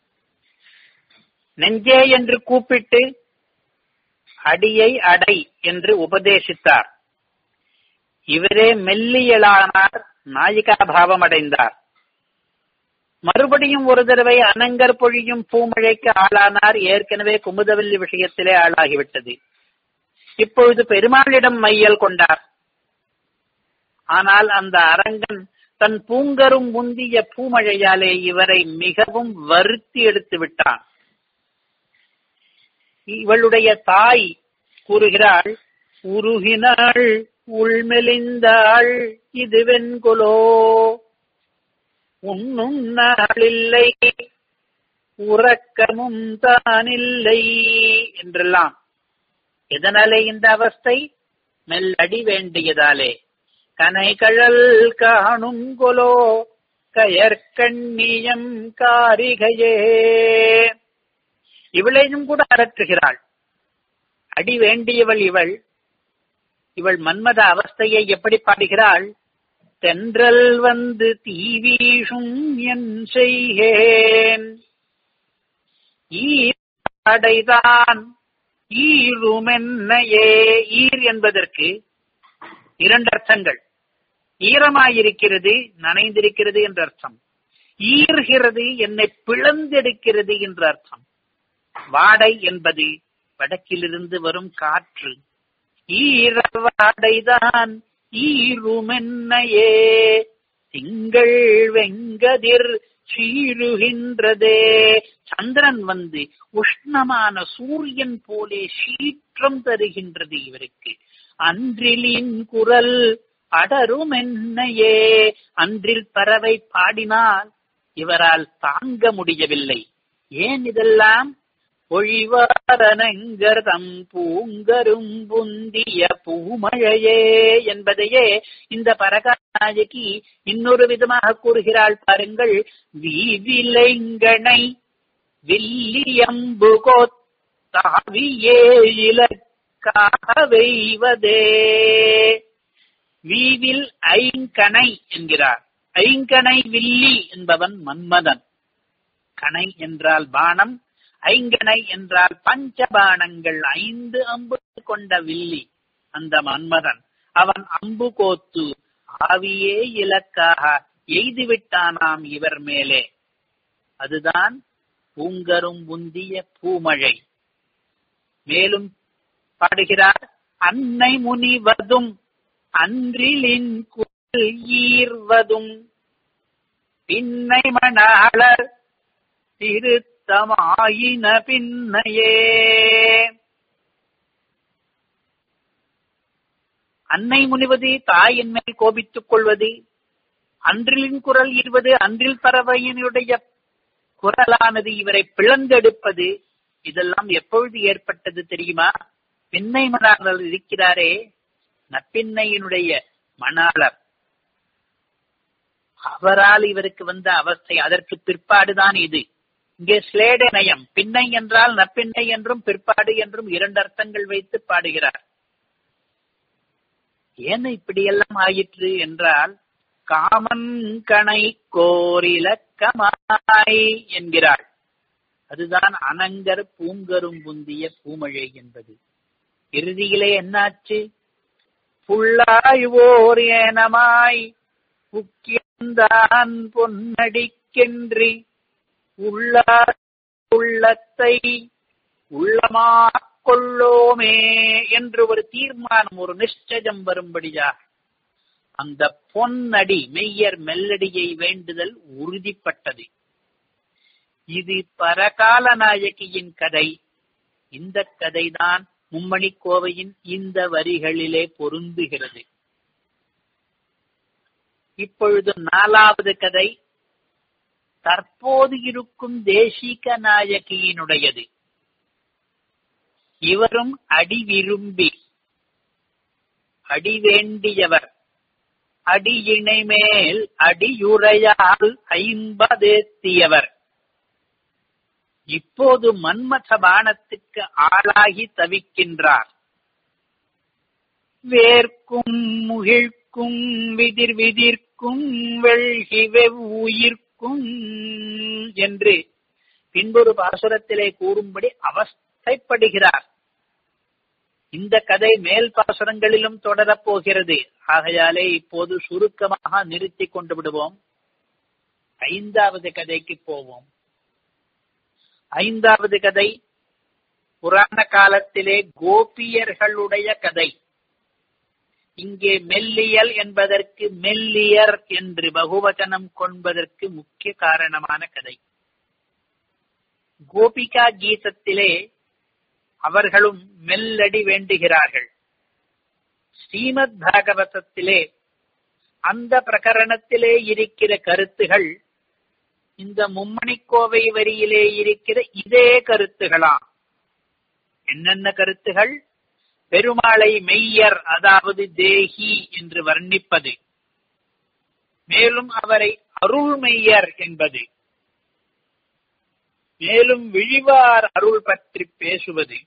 [SPEAKER 1] நெஞ்சே என்று கூப்பிட்டு அடியை அடை என்று உபதேசித்தார் இவரே மெல்லியலானார் நாயிகா பாவம் அடைந்தார் மறுபடியும் ஒரு தடவை அனங்கர் பொழியும் பூமழைக்கு ஆளானார் ஏற்கனவே குமுதவல்லி விஷயத்திலே ஆளாகிவிட்டது இப்பொழுது பெருமாளிடம் மையல் கொண்டார் ஆனால் அந்த அரங்கன் தன் பூங்கரும் முந்திய பூமழையாலே இவரை மிகவும் வருத்தி எடுத்து விட்டான் இவளுடைய தாய் கூறுகிறாள் உருகினாள் உள்மெலிந்தாள் இது வெண்கொலோ உண்ணும் நாளில்லை உறக்கமும் தானில்லை என்றெல்லாம் எதனாலே இந்த அவஸ்தை மெல்லடி வேண்டியதாலே கனைகழல் காணும் கொலோ கயற்கண்ணியம் காரிகையே இவளையும் கூட அரற்றுகிறாள் அடி வேண்டியவள் இவள் இவள் மன்மத அவஸ்தையை எப்படி பாடுகிறாள் தென்றல் வந்து தீவீஷும் என் செய்கேன் ஈடைதான் ஈருமென்னையே ஈர் என்பதற்கு இரண்டு அர்த்தங்கள் ஈரமாயிருக்கிறது நனைந்திருக்கிறது என்ற அர்த்தம் ஈர்கிறது என்னை பிளந்தெடுக்கிறது என்ற அர்த்தம் வாடை என்பது வடக்கிலிருந்து வரும் காற்று ஈரவாடைதான் ஈருமென்னையே திங்கள் வெங்கதிர் சீழுகின்றதே சந்திரன் வந்து உஷ்ணமான சூரியன் போலே சீற்றம் தருகின்றது இவருக்கு அன்றிலின் குரல் அடரும் என்னையே அன்றில் பறவை பாடினால் இவரால் தாங்க முடியவில்லை ஏன் இதெல்லாம் பொழிவாரனங்கர் தம் பூங்கரும் புந்திய பூமழையே என்பதையே இந்த பரகாநாயகி இன்னொரு விதமாக கூறுகிறாள் பாருங்கள் வீவிலைங்கனை வில்லியம்பு கோத்தாவியே இலக்காக வெய்வதே வீவில் ஐங்கணை என்கிறார் ஐங்கணை வில்லி என்பவன் மன்மதன் கணை என்றால் பானம் ஐங்கணை என்றால் பஞ்சபாணங்கள் ஐந்து அம்பு கொண்ட வில்லி அந்த மன்மதன் அவன் அம்பு கோத்து ஆவியே இலக்காக எய்துவிட்டானாம் இவர் மேலே அதுதான் பூங்கரும் முந்திய பூமழை மேலும் பாடுகிறார் அன்னை முனிவதும் அன்றிலின் குரல் ஈர்வதும் பின்னை மணாளர் திருத்தமாயின பின்னையே அன்னை முனிவது தாயின் மேல் கோபித்துக் கொள்வது அன்றிலின் குரல் ஈர்வது அன்றில் பறவையினுடைய குரலானது இவரை பிளந்தெடுப்பது இதெல்லாம் எப்பொழுது ஏற்பட்டது தெரியுமா பின்னை மணாளர் இருக்கிறாரே நப்பின்னையினுடைய மணாளர் அவரால் இவருக்கு வந்த அவஸ்தை அதற்கு பிற்பாடுதான் இது இங்கே ஸ்லேட நயம் பின்னை என்றால் நப்பின்னை என்றும் பிற்பாடு என்றும் இரண்டு அர்த்தங்கள் வைத்து பாடுகிறார் ஏன் இப்படியெல்லாம் ஆயிற்று என்றால் காமன் கணை கோரிலக்கமாய் என்கிறாள் அதுதான் அனங்கர் பூங்கரும் புந்திய பூமழை என்பது இறுதியிலே என்னாச்சு புள்ளாய்வோர் ஏனமாய் முக்கியந்தான் பொன்னடிக்கென்றி உள்ளார் உள்ளத்தை உள்ளமா கொள்ளோமே என்று ஒரு தீர்மானம் ஒரு நிச்சயம் வரும்படியா அந்த பொன்னடி மெய்யர் மெல்லடியை வேண்டுதல் உறுதிப்பட்டது இது பரகால நாயகியின் கதை இந்த கதைதான் மும்மணி கோவையின் இந்த வரிகளிலே பொருந்துகிறது இப்பொழுது நாலாவது கதை தற்போது இருக்கும் தேசிக நாயகியினுடையது இவரும் அடி விரும்பி அடி வேண்டியவர் அடியினை மேல் அடியுரையால் ஐம்பதேத்தியவர் இப்போது மன்மத பானத்துக்கு ஆளாகி தவிக்கின்றார் வேர்க்கும் முகிழ்க்கும் விதிர் விதிர்க்கும் வெள்கி வெவ்வுயிர்க்கும் என்று பின்பொரு பாசுரத்திலே கூறும்படி அவஸ்தைப்படுகிறார் இந்த கதை மேல் பாசுரங்களிலும் தொடரப் போகிறது ஆகையாலே இப்போது சுருக்கமாக நிறுத்தி கொண்டு விடுவோம் ஐந்தாவது கதைக்கு போவோம் ஐந்தாவது கதை புராண காலத்திலே கோபியர்களுடைய கதை இங்கே மெல்லியல் என்பதற்கு மெல்லியர் என்று பகுவச்சனம் கொண்பதற்கு முக்கிய காரணமான கதை கோபிகா கீதத்திலே அவர்களும் மெல்லடி வேண்டுகிறார்கள் ஸ்ரீமத் பாகவதத்திலே அந்த பிரகரணத்திலே இருக்கிற கருத்துகள் இந்த மும்மணிக்கோவை வரியிலே இருக்கிற இதே கருத்துகளாம் என்னென்ன கருத்துகள் பெருமாளை மெய்யர் அதாவது தேகி என்று வர்ணிப்பது மேலும் அவரை அருள் மெய்யர் என்பது மேலும் விழிவார் அருள் பற்றி பேசுவது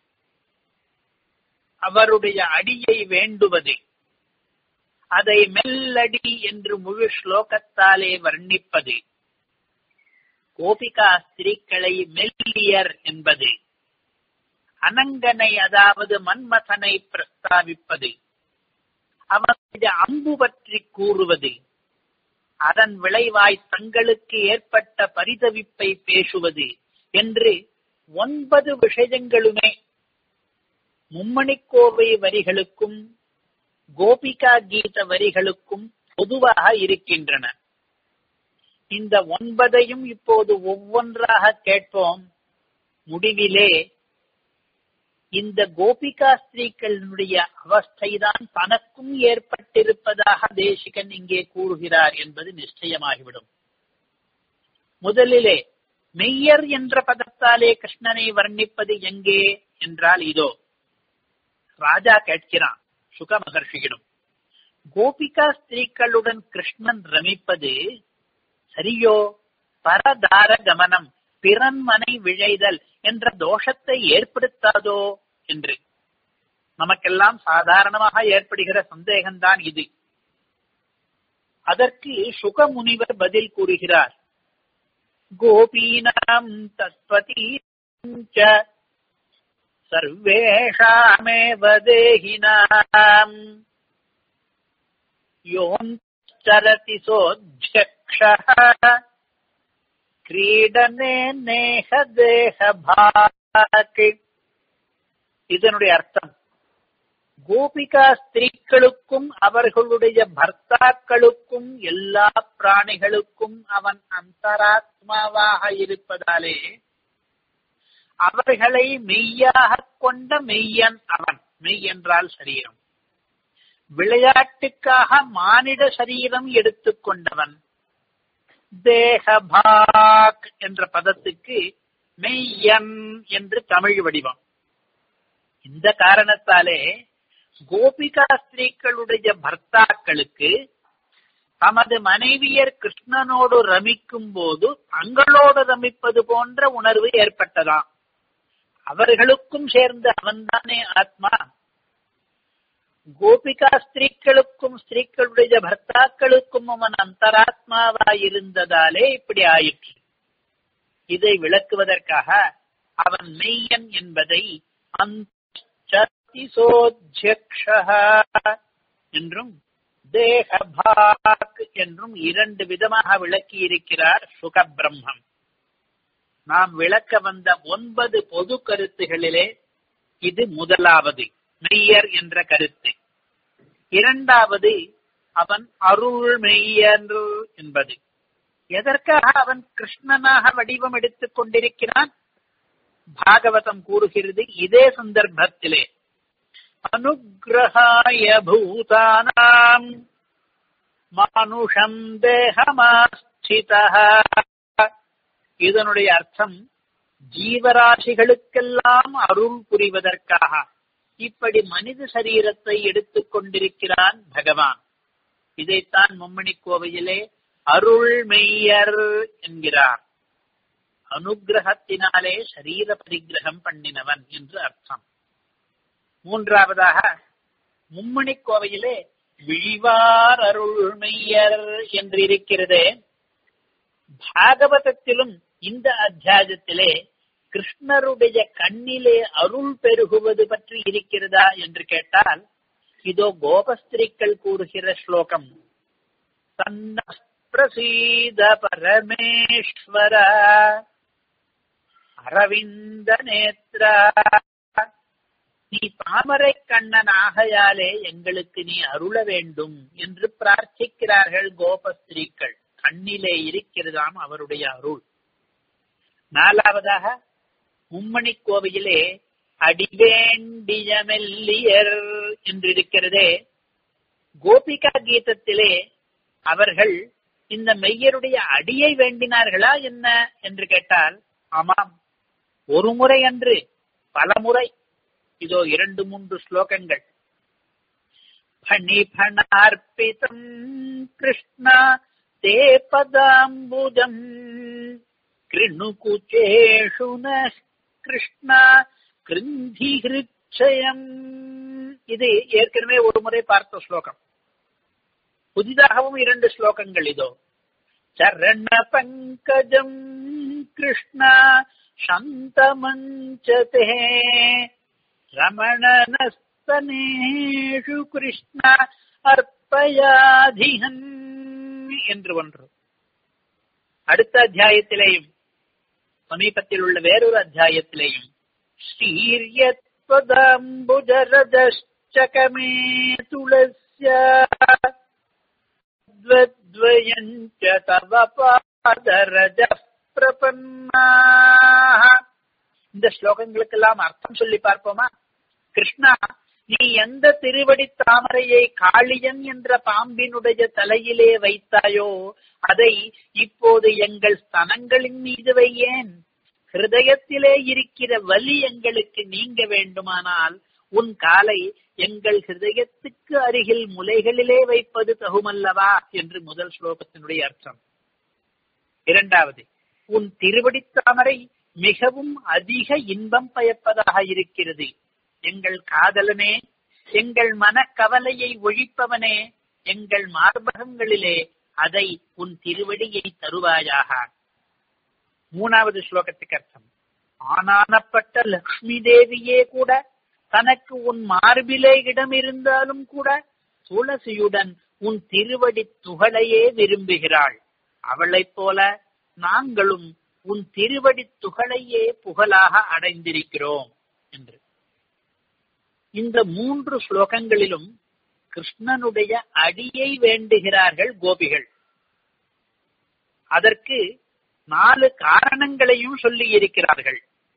[SPEAKER 1] அவருடைய அடியை வேண்டுவது அதை மெல்லடி என்று முழு ஸ்லோகத்தாலே வர்ணிப்பது கோபிகா ஸ்திரீக்களை மெல்லியர் என்பது அனங்கனை அதாவது மன்மதனை பிரஸ்தாபிப்பது அவனுடைய அம்பு பற்றி கூறுவது அதன் விளைவாய் தங்களுக்கு ஏற்பட்ட பரிதவிப்பை பேசுவது என்று ஒன்பது விஷயங்களுமே மும்மணிக்கோவை வரிகளுக்கும் கோபிகா கீத வரிகளுக்கும் பொதுவாக இருக்கின்றன இந்த ஒன்பதையும் இப்போது ஒவ்வொன்றாக கேட்போம் முடிவிலே இந்த கோபிகா ஸ்திரீக்களுடைய அவஸ்தைதான் தனக்கும் ஏற்பட்டிருப்பதாக தேசிகன் இங்கே கூறுகிறார் என்பது நிச்சயமாகிவிடும் முதலிலே மெய்யர் என்ற பதத்தை காரணத்தாலே கிருஷ்ணனை வர்ணிப்பது எங்கே என்றால் இதோ ராஜா கேட்கிறான் சுக மகர்ஷியிடம் கோபிகா ஸ்திரீக்களுடன் கிருஷ்ணன் ரமிப்பது சரியோ பரதார கமனம் பிறன்மனை விழைதல் என்ற தோஷத்தை ஏற்படுத்தாதோ என்று நமக்கெல்லாம் சாதாரணமாக ஏற்படுகிற சந்தேகம்தான் இது அதற்கு சுக முனிவர் பதில் கூறுகிறார் கோபீனாம் தத்வதி சர்வேஷாமேவ தேகினாம் யோஞ்சரதி சோத்யக்ஷः கிரீடனே நேக தேகபாக் இதனுடைய அர்த்தம் கோபிகா ஸ்திரீக்களுக்கும் அவர்களுடைய பர்த்தாக்களுக்கும் எல்லா பிராணிகளுக்கும் அவன் அந்தராத்மாவாக இருப்பதாலே அவர்களை மெய்யாக கொண்ட மெய்யன் அவன் மெய் என்றால் சரீரம் விளையாட்டுக்காக மானிட சரீரம் எடுத்துக்கொண்டவன் தேகபாக் என்ற பதத்துக்கு மெய்யன் என்று தமிழ் வடிவம் இந்த காரணத்தாலே கோபிகா ஸ்திரீக்களுடைய பர்த்தாக்களுக்கு தமது மனைவியர் கிருஷ்ணனோடு ரமிக்கும் போது தங்களோடு ரமிப்பது போன்ற உணர்வு ஏற்பட்டதாம் அவர்களுக்கும் சேர்ந்த அவன்தானே ஆத்மா கோபிகா ஸ்திரீக்களுக்கும் ஸ்திரீக்களுடைய பர்த்தாக்களுக்கும் அவன் அந்தராத்மாவாயிருந்ததாலே இப்படி ஆயிற்று இதை விளக்குவதற்காக அவன் மெய்யன் என்பதை அந்தோத்யக்ஷ என்றும் தேகபாக் என்றும் இரண்டு விதமாக விளக்கி இருக்கிறார் சுகபிரம்மம் நாம் விளக்க வந்த ஒன்பது பொது கருத்துகளிலே இது முதலாவது மெய்யர் என்ற கருத்து இரண்டாவது அவன் அருள் மெய்யர் என்பது எதற்காக அவன் கிருஷ்ணனாக வடிவம் எடுத்துக் கொண்டிருக்கிறான் பாகவதம் கூறுகிறது இதே சந்தர்ப்பத்திலே அனுகிரகாய பூதானாம் மானுஷம் தேகமாஸ்தித இதனுடைய அர்த்தம் ஜீவராசிகளுக்கெல்லாம் அருள் புரிவதற்காக இப்படி மனித சரீரத்தை எடுத்துக் கொண்டிருக்கிறான் பகவான் இதைத்தான் மும்மணி கோவையிலே அருள் மெய்யர் என்கிறார் அனுகிரகத்தினாலே சரீர பரிகிரகம் பண்ணினவன் என்று அர்த்தம் மூன்றாவதாக மும்மணி கோவையிலே விழிவார் அருள் மெய்யர் என்று இருக்கிறதே பாகவதத்திலும் இந்த அத்தியாயத்திலே கிருஷ்ணருடைய கண்ணிலே அருள் பெருகுவது பற்றி இருக்கிறதா என்று கேட்டால் இதோ கோபஸ்திரிகள் கூறுகிற ஸ்லோகம் தன்ன பிரசீத பரமேஸ்வர அரவிந்த நேத்ரா நீ தாமரை கண்ணன் ஆகையாலே எங்களுக்கு நீ அருள வேண்டும் என்று பிரார்த்திக்கிறார்கள் கோபஸ்திரீக்கள் கண்ணிலே இருக்கிறதாம் அவருடைய அருள் நாலாவதாக மும்மணி கோவையிலே அடிவேண்டியமெல்லியர் என்றிருக்கிறதே கோபிகா கீதத்திலே அவர்கள் இந்த மெய்யருடைய அடியை வேண்டினார்களா என்ன என்று கேட்டால் ஆமாம் ஒரு முறை அன்று பல முறை இதோ இரண்டு மூன்று ஸ்லோகங்கள் ஃபணிஃபணார்ப்பிதம் கிருஷ்ணா தே பதாம்புஜம் கிருணுகுச்சேஷு கிருஷ்ணா கிருந்தி ஹிருச்சயம் இது ஏற்கனவே ஒரு முறை பார்த்த ஸ்லோகம் புதிதாகவும் இரண்டு ஸ்லோகங்கள் இதோ சரண பங்கஜம் கிருஷ்ணா சந்தமஞ்சதே ரமணனஸ்தனேஷு கிருஷ்ணா அர்ப்பயாதிகன் என்று ஒன்று அடுத்த அத்தியாயத்திலேயும் சமீபத்தில் உள்ள வேறொரு அத்தியாயத்திலேயும் ஸ்ரீரியத்வதாம்புஜரதமே துளஸ்ய द्वयञ्च तव पादरजः பிரபன்னாக இந்த ஸ்லோகங்களுக்கெல்லாம் அர்த்தம் சொல்லி பார்ப்போமா கிருஷ்ணா நீ எந்த திருவடி தாமரையை காளியன் என்ற பாம்பினுடைய தலையிலே வைத்தாயோ அதை இப்போது எங்கள் ஸ்தனங்களின் மீது வையேன் ஹிருதயத்திலே இருக்கிற வலி எங்களுக்கு நீங்க வேண்டுமானால் உன் காலை எங்கள் ஹிருதயத்துக்கு அருகில் முலைகளிலே வைப்பது தகுமல்லவா என்று முதல் ஸ்லோகத்தினுடைய அர்த்தம் இரண்டாவது உன் திருவடித்தாமரை மிகவும் அதிக இன்பம் பயப்பதாக இருக்கிறது எங்கள் காதலனே எங்கள் மனக்கவலையை ஒழிப்பவனே எங்கள் மார்பகங்களிலே அதை உன் திருவடியை தருவாயாக மூணாவது ஸ்லோகத்துக்கு அர்த்தம் ஆனானப்பட்ட லக்ஷ்மி தேவியே கூட தனக்கு உன் மார்பிலே இடம் இருந்தாலும் கூட துளசியுடன் உன் திருவடி துகளையே விரும்புகிறாள் அவளைப் போல நாங்களும் உன் திருவடி துகளையே புகழாக அடைந்திருக்கிறோம் என்று இந்த மூன்று ஸ்லோகங்களிலும் கிருஷ்ணனுடைய அடியை வேண்டுகிறார்கள் கோபிகள் அதற்கு நாலு காரணங்களையும் சொல்லி இருக்கிறார்கள்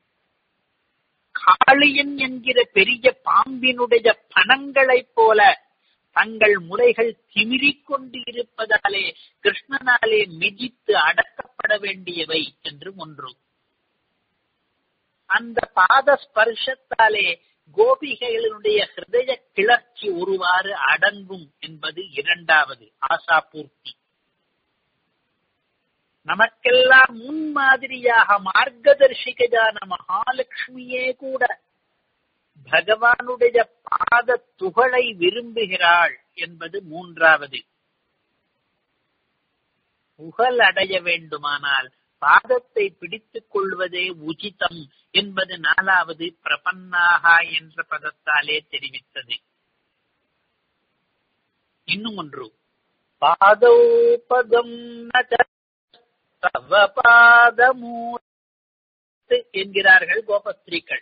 [SPEAKER 1] காளியன் என்கிற பெரிய பாம்பினுடைய பணங்களைப் போல தங்கள் முறைகள் திமிரிக் கொண்டு இருப்பதாலே கிருஷ்ணனாலே மிதித்து அடக்கப்பட வேண்டியவை என்று ஒன்று அந்த பாத ஸ்பர்ஷத்தாலே கோபிகைகளுடைய ஹிருதய கிளர்ச்சி ஒருவாறு அடங்கும் என்பது இரண்டாவது ஆசா பூர்த்தி நமக்கெல்லாம் முன்மாதிரியாக மார்க்கதர்ஷிகையான மகாலட்சுமியே கூட பகவானுடைய பாத துகளை விரும்புகிறாள் என்பது மூன்றாவது புகழ் அடைய வேண்டுமானால் பாதத்தை பிடித்துக் கொள்வதே உச்சிதம் என்பது நாலாவது பிரபன்னாகா என்ற பதத்தாலே தெரிவித்தது இன்னும் ஒன்று பாதௌ பதம் தவ பாதமூர்த்து என்கிறார்கள் கோபஸ்திரீகள்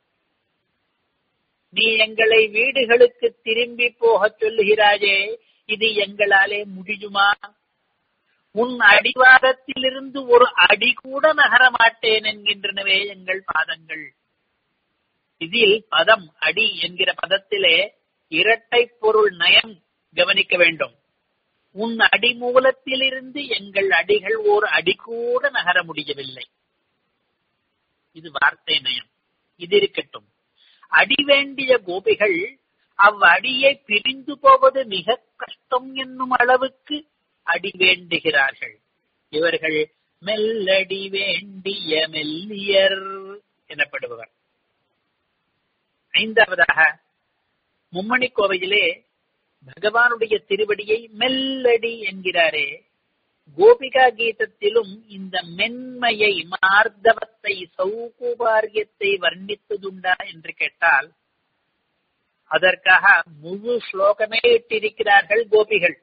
[SPEAKER 1] நீ எங்களை வீடுகளுக்கு திரும்பி போக சொல்லுகிறாயே இது எங்களாலே முடியுமா உன் அடிவாரத்திலிருந்து ஒரு அடி கூட நகர மாட்டேன் என்கின்றனவே எங்கள் பாதங்கள் இதில் பதம் அடி என்கிற பதத்திலே இரட்டை பொருள் நயம் கவனிக்க வேண்டும் உன் அடிமூலத்திலிருந்து எங்கள் அடிகள் ஓர் அடி கூட நகர முடியவில்லை இது வார்த்தை நயம் இது இருக்கட்டும் அடி வேண்டிய கோபிகள் அவ்வடியை பிரிந்து போவது மிக கஷ்டம் என்னும் அளவுக்கு அடி வேண்டுகிறார்கள் இவர்கள் மெல்லடி வேண்டிய மெல்லியர் எனப்படுபவர் ஐந்தாவதாக மும்மணி கோவையிலே பகவானுடைய திருவடியை மெல்லடி என்கிறாரே கோபிகா கீதத்திலும் இந்த மென்மையை மார்தவத்தை சௌகுபாரியத்தை வர்ணித்ததுண்டா என்று கேட்டால் அதற்காக முழு ஸ்லோகமே இட்டிருக்கிறார்கள் கோபிகள்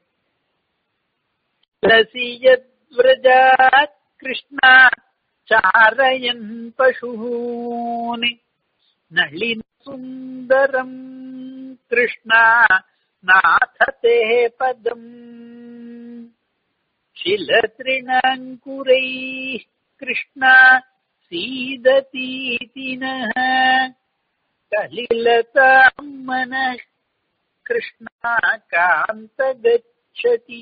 [SPEAKER 1] ரசியத்விரஜா கிருஷ்ணா சாரயன் பசூனி நளின சுந்தரம் கிருஷ்ணா நாததே பதம் शिलतृणाङ्कुरैः कृष्णा सीदतीति नः कलिलताम् मनः कृष्णा காந்த கச்சதி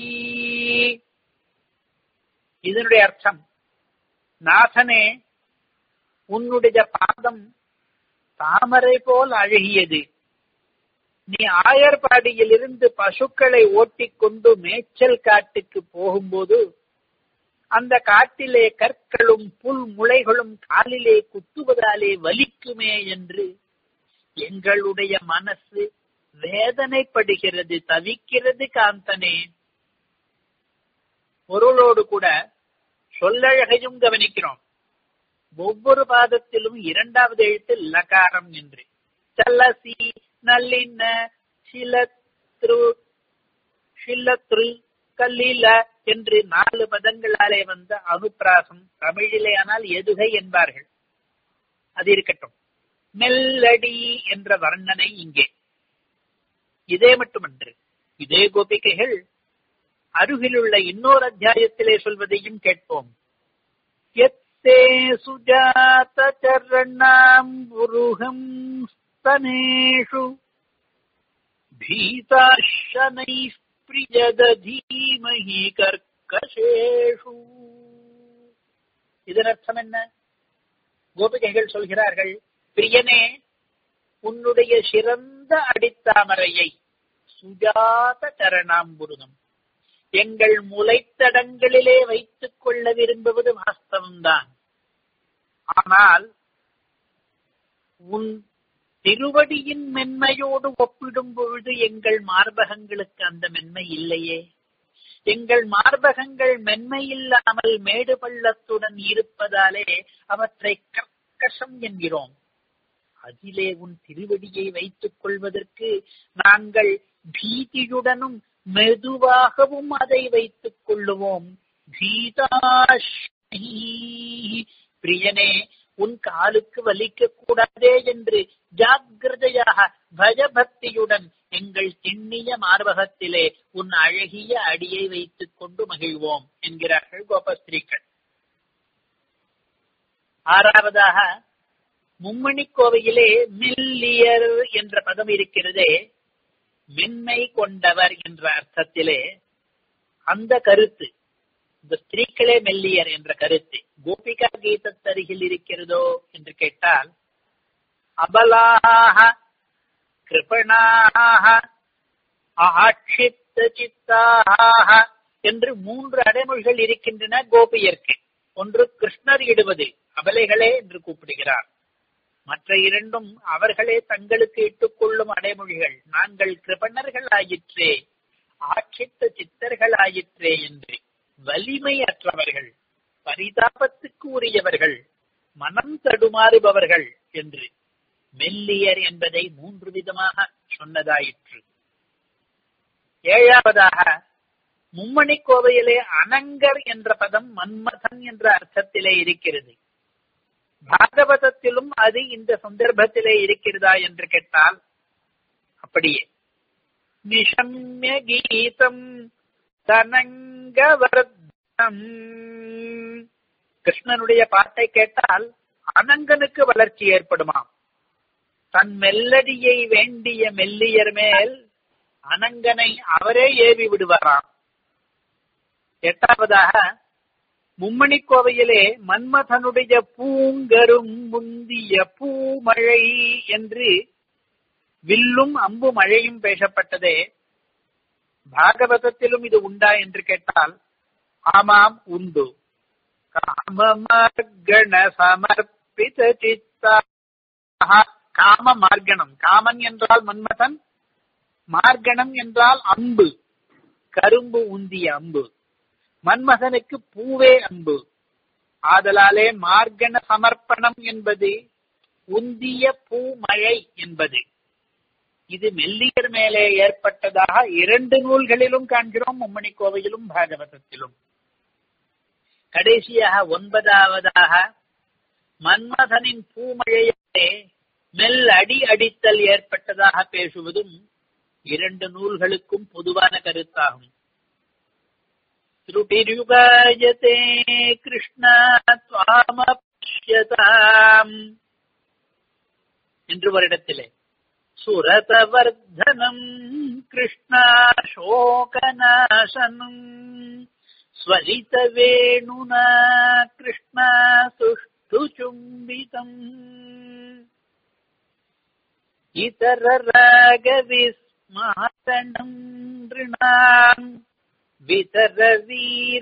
[SPEAKER 1] இதனுடைய அர்த்தம் நாதனே உன்னுடைய பாதம் தாமரை போல் அழகியது நீ ஆயர்பாடியில் இருந்து பசுக்களை ஓட்டிக்கொண்டு மேய்ச்சல் காட்டுக்கு போகும்போது அந்த காட்டிலே கற்களும் புல் முளைகளும் காலிலே குத்துவதாலே வலிக்குமே என்று எங்களுடைய மனசு வேதனைப்படுகிறது தவிக்கிறது காந்தனே பொருளோடு கூட சொல்லழகையும் கவனிக்கிறோம் ஒவ்வொரு பாதத்திலும் இரண்டாவது எழுத்து லகாரம் என்று சல்லசி நல்லின்ன சிலத்ரு சில்லத்ரு கல்லில என்று நாலு பதங்களாலே வந்த அனுப்பிராசம் தமிழிலே ஆனால் எதுகை என்பார்கள் அது இருக்கட்டும் மெல்லடி என்ற வர்ணனை இங்கே இதே மட்டுமன்று இதே கோபிகைகள் அருகிலுள்ள இன்னொரு அத்தியாயத்திலே சொல்வதையும் கேட்போம் எத்தே சுஜாத சரணாம் புருகம் स्तनेषु भीताशनैः प्रियदधीमहि கர்க்கசேஷு இதனர்த்தம் என்ன கோபிகைகள் சொல்கிறார்கள் பிரியனே உன்னுடைய சிறந்த அடித்தாமரையை சுஜாத சரணாம்புருகம் எங்கள் முளைத்தடங்களிலே வைத்துக் கொள்ள விரும்புவது வாஸ்தவம்தான் ஆனால் உன் திருவடியின் மென்மையோடு ஒப்பிடும் பொழுது எங்கள் மார்பகங்களுக்கு அந்த மென்மை இல்லையே எங்கள் மார்பகங்கள் மென்மை இல்லாமல் மேடு பள்ளத்துடன் இருப்பதாலே அவற்றை கர்க்கசம் என்கிறோம் அதிலே உன் திருவடியை வைத்துக் கொள்வதற்கு நாங்கள் பீதியுடனும் மெதுவாகவும் அதை வைத்துக் கொள்ளுவோம் பீதாஷி பிரியனே உன் காலுக்கு வலிக்க கூடாதே என்று ஜாகிரதையாக பஜபக்தியுடன் எங்கள் திண்ணிய மார்பகத்திலே உன் அழகிய அடியை வைத்துக் கொண்டு மகிழ்வோம் என்கிறார்கள் கோபஸ்திரீக்கள் ஆறாவதாக மும்மணி கோவையிலே மில்லியர் என்ற பதம் இருக்கிறதே மென்மை கொண்டவர் என்ற அர்த்தத்திலே அந்த கருத்து இந்த ஸ்திரீக்களே மெல்லியர் என்ற கருத்து கோபிகா கீதத்தருகில் இருக்கிறதோ என்று கேட்டால் அபலாக கிருபணாக ஆட்சித்த சித்தாக என்று மூன்று அடைமொழிகள் இருக்கின்றன கோபியர்க்கு ஒன்று கிருஷ்ணர் இடுவது அபலைகளே என்று கூப்பிடுகிறார் மற்ற இரண்டும் அவர்களே தங்களுக்கு இட்டுக் கொள்ளும் அடைமொழிகள் நாங்கள் கிருபணர்கள் ஆயிற்றே ஆட்சித்த சித்தர்கள் ஆயிற்றே என்று வலிமை அற்றவர்கள் பரிதாபத்துக்கு உரியவர்கள் மனம் தடுமாறுபவர்கள் என்று மெல்லியர் என்பதை மூன்று விதமாக சொன்னதாயிற்று ஏழாவதாக மும்மணி கோவையிலே அனங்கர் என்ற பதம் மன்மதன் என்ற அர்த்தத்திலே இருக்கிறது பாகவதத்திலும் அது இந்த சந்தர்ப்பத்திலே இருக்கிறதா என்று கேட்டால் அப்படியே நிஷம்ய கீதம் தனங்கவர்தம் கிருஷ்ணனுடைய பாட்டை கேட்டால் அனங்கனுக்கு வளர்ச்சி ஏற்படுமாம் தன் மெல்லடியை வேண்டிய மெல்லியர் மேல் அனங்கனை அவரே ஏவி விடுவாராம் எட்டாவதாக மும்மணி கோவையிலே மன்மதனுடைய பூங்கரும் முந்திய பூமழை என்று வில்லும் அம்பு மழையும் பேசப்பட்டதே பாகவதத்திலும் இது உண்டா என்று கேட்டால் ஆமாம் உண்டு காமமார்கண சமர்ப்பித சித்தா காம மார்கணம் காமன் என்றால் மன்மதன் மார்கணம் என்றால் அம்பு கரும்பு உந்திய அம்பு மன்மதனுக்கு பூவே அம்பு ஆதலாலே மார்கண சமர்ப்பணம் என்பது உந்திய பூமழை என்பது இது மெல்லியர் மேலே ஏற்பட்டதாக இரண்டு நூல்களிலும் காண்கிறோம் மும்மணி கோவையிலும் பாகவதத்திலும் கடைசியாக ஒன்பதாவதாக மன்மதனின் பூமழையிலே மெல் அடி அடித்தல் ஏற்பட்டதாக பேசுவதும் இரண்டு நூல்களுக்கும் பொதுவான கருத்தாகும் त्रुटिरुगायते கிருஷ்ணா त्वामपश्यताम् என்று ஒரு இடத்திலே சுரதவர்தனம் கிருஷ்ணா சோகநாசனம் ஸ்வரித வேணுனா கிருஷ்ணா சுஷ்டு சும்பிதம் இதர ராக விஸ்மாரணம் ரிணாம் விதர வீர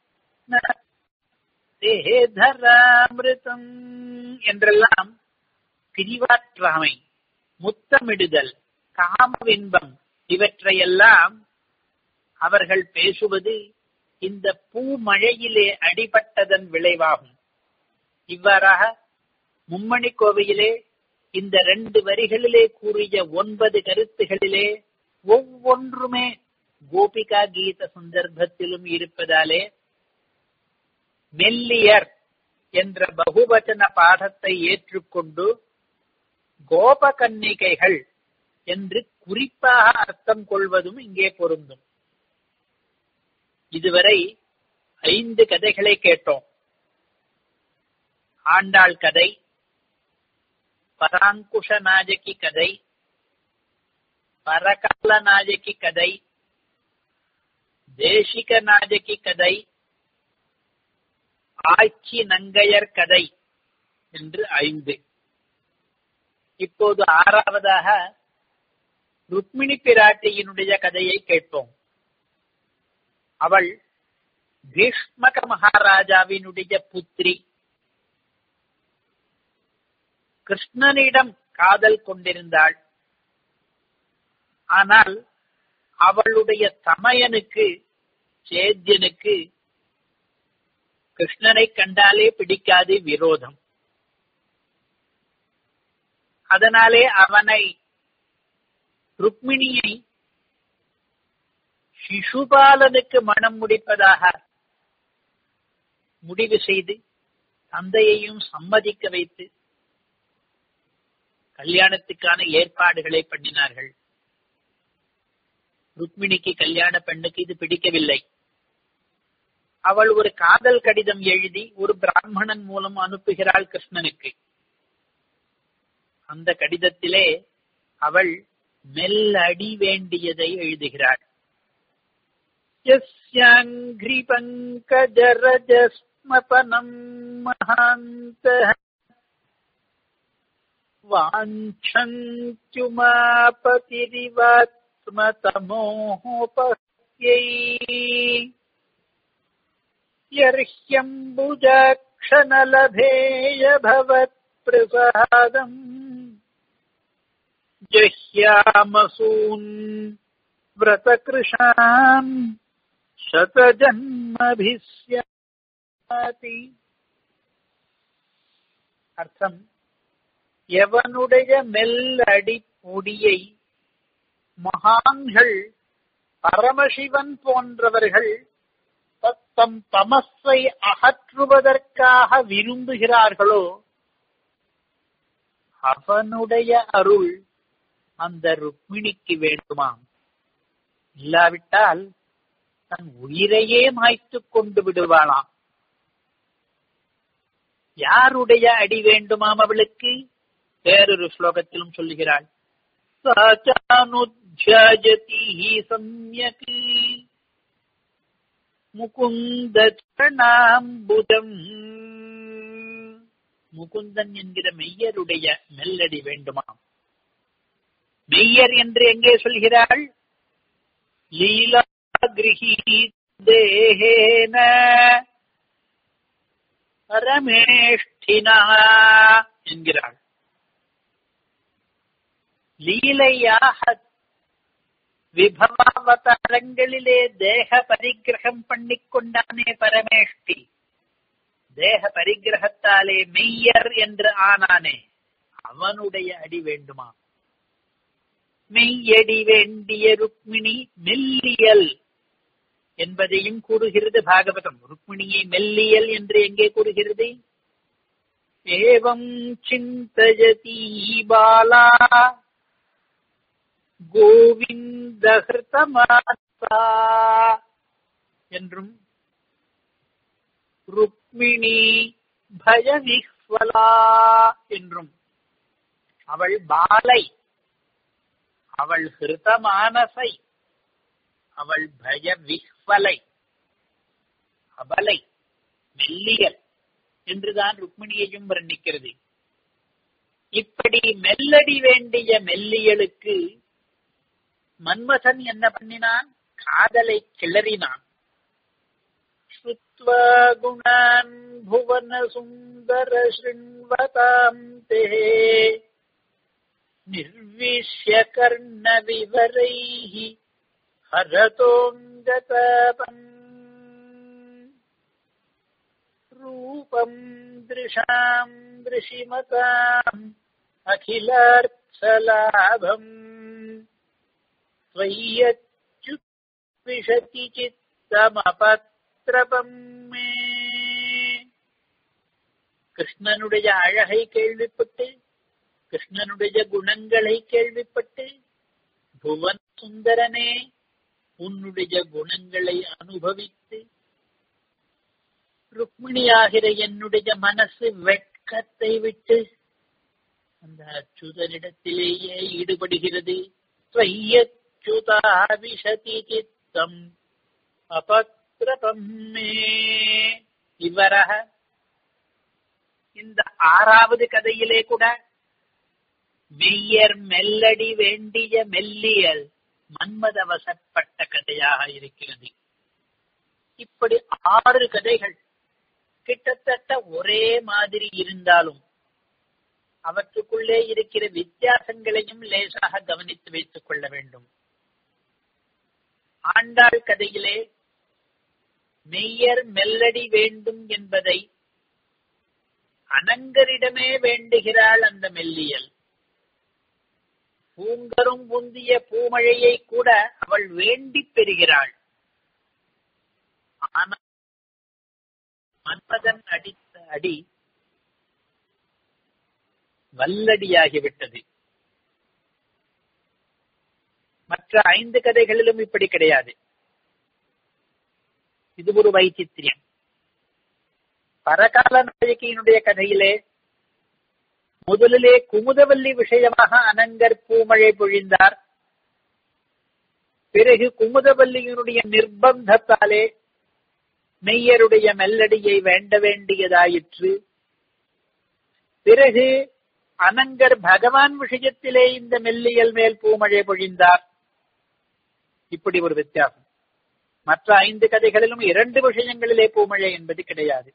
[SPEAKER 1] தேதராமிருதம் என்றெல்லாம் பிரிவாற்றாமை முத்தமிடுதல் காமவின்பம் இவற்றையெல்லாம் அவர்கள் பேசுவது இந்த பூமழையிலே அடிபட்டதன் விளைவாகும் இவ்வாறாக மும்மணி கோவையிலே இந்த ரெண்டு வரிகளிலே கூறிய ஒன்பது கருத்துகளிலே ஒவ்வொன்றுமே கோபிகா கீத சந்தர்ப்பத்திலும் இருப்பதாலே மெல்லியர் என்ற பகுவச்சன பாடத்தை ஏற்றுக்கொண்டு கோபகன்னிகைகள் என்று குறிப்பாக அர்த்தம் கொள்வதும் இங்கே பொருந்தும் இதுவரை ஐந்து கதைகளை கேட்டோம் ஆண்டாள் கதை பராங்குஷ நாயகி கதை பரகால நாயகி கதை தேசிக நாயகி கதை ஆட்சி நங்கையர் கதை என்று ஐந்து இப்போது ஆறாவதாக ருக்மிணி பிராட்டியினுடைய கதையை கேட்போம் அவள் பீஷ்மக மகாராஜாவினுடைய புத்திரி கிருஷ்ணனிடம் காதல் கொண்டிருந்தாள் ஆனால் அவளுடைய தமையனுக்கு சேத்தியனுக்கு கிருஷ்ணனை கண்டாலே பிடிக்காது விரோதம் அதனாலே அவனை ருக்மிணியை சிசுபாலனுக்கு மனம் முடிப்பதாக முடிவு செய்து தந்தையையும் சம்மதிக்க வைத்து கல்யாணத்துக்கான ஏற்பாடுகளை பண்ணினார்கள் ருக்மிணிக்கு கல்யாண பெண்ணுக்கு இது பிடிக்கவில்லை அவள் ஒரு காதல் கடிதம் எழுதி ஒரு பிராமணன் மூலம் அனுப்புகிறாள் கிருஷ்ணனுக்கு அந்த கடிதத்திலே அவள் மெல்லடி வேண்டியதை எழுதுகிறாள் यस्याङ्घ्रि पङ्कजरजस्मपनम् महान्तः वाञ्छन्त्युमापतिरिवात्मतमोपह्यै यर्ह्यम्बुजाक्षनलभेय भवत्प्रसादम् जह्यामसून् व्रतकृशान् சதஜன்மபிஸ்யாதி அர்த்தம் எவனுடைய மெல்லடி பொடியை மகான்கள் பரமசிவன் போன்றவர்கள் தத்தம் தமஸை அகற்றுவதற்காக விரும்புகிறார்களோ அவனுடைய அருள் அந்த ருக்மிணிக்கு வேண்டுமாம் இல்லாவிட்டால் தன் உயிரையே மாய்த்துக் கொண்டு விடுவாளாம் யாருடைய அடி வேண்டுமாம் அவளுக்கு வேறொரு ஸ்லோகத்திலும் சொல்லுகிறாள் சாச்சானுஜதி சம்யக் முகுந்த சரணாம்புஜம் முகுந்தன் என்கிற மெய்யருடைய மெல்லடி வேண்டுமாம் மெய்யர் என்று எங்கே சொல்கிறாள் லீலா गृहीदेहेन பரமேஷ்டினா என்கிறாள் லீலையாக விபவாவதாரங்களிலே தேக பரிகிரகம் பண்ணிக்கொண்டானே பரமேஷ்டி தேக பரிகிரகத்தாலே மெய்யர் என்று ஆனானே அவனுடைய அடி வேண்டுமா மெய்யடி வேண்டிய ருக்மிணி மெல்லியல் என்பதையும் கூறுகிறது பாகவதம் ருக்மிணியை மெல்லியல் என்று எங்கே கூறுகிறது ஏவம் சிந்தயதி பாலா கோவிந்தஹிருதமாத்தா என்றும் ருக்மிணி பயவிஹ்வலா என்றும் அவள் பாலை அவள் ஹிருதமானசை அவள் பய விஹ்வலை அபலை மெல்லியல் என்றுதான் ருக்மிணியையும் வர்ணிக்கிறது இப்படி மெல்லடி வேண்டிய மெல்லியலுக்கு மன்மதன் என்ன பண்ணினான் காதலை கிளறினான் ஸ்ருத்வா குணான் புவன சுந்தர ஸ்ருண்வதாம் தே निर्विश्य कर्णविवरैः हरतोऽङ्गतापम् रूपम् दृशाम् दृशिमताम् अखिलार्थलाभम् त्वय्यच्युत्विशति चित्तमपत्रपम् मे கிருஷ்ணனுடைய அழகை கேள்விப்பட்டு கிருஷ்ணனுடைய குணங்களை கேள்விப்பட்டு புவன் சுந்தரனே உன்னுடைய குணங்களை அனுபவித்து ருக்மிணியாகிற என்னுடைய மனசு வெட்கத்தை விட்டு அந்த அச்சுதனிடத்திலேயே ஈடுபடுகிறது விசதி சித்தம் அபத்ரபம் மே இவரக இந்த ஆறாவது கதையிலே கூட மெய்யர் மெல்லடி வேண்டிய மெல்லியல் மன்மத வசப்பட்ட கதையாக இருக்கிறது இப்படி ஆறு கதைகள் கிட்டத்தட்ட ஒரே மாதிரி இருந்தாலும் அவற்றுக்குள்ளே இருக்கிற வித்தியாசங்களையும் லேசாக கவனித்து வைத்துக் கொள்ள வேண்டும் ஆண்டாள் கதையிலே மெய்யர் மெல்லடி வேண்டும் என்பதை அனங்கரிடமே வேண்டுகிறாள் அந்த மெல்லியல் பூங்கரும் புந்திய பூமழையை கூட அவள் வேண்டி பெறுகிறாள் ஆனால் மன்மதன் அடித்த அடி வல்லடியாகிவிட்டது மற்ற ஐந்து கதைகளிலும் இப்படி கிடையாது இது ஒரு வைச்சித்திரியம் பரகால நாயகியினுடைய கதையிலே முதலிலே குமுதவல்லி விஷயமாக அனங்கர் பூமழை பொழிந்தார் பிறகு குமுதவல்லியினுடைய நிர்பந்தத்தாலே மெய்யருடைய மெல்லடியை வேண்ட வேண்டியதாயிற்று பிறகு அனங்கர் பகவான் விஷயத்திலே இந்த மெல்லியல் மேல் பூமழை பொழிந்தார் இப்படி ஒரு வித்தியாசம் மற்ற ஐந்து கதைகளிலும் இரண்டு விஷயங்களிலே பூமழை என்பது கிடையாது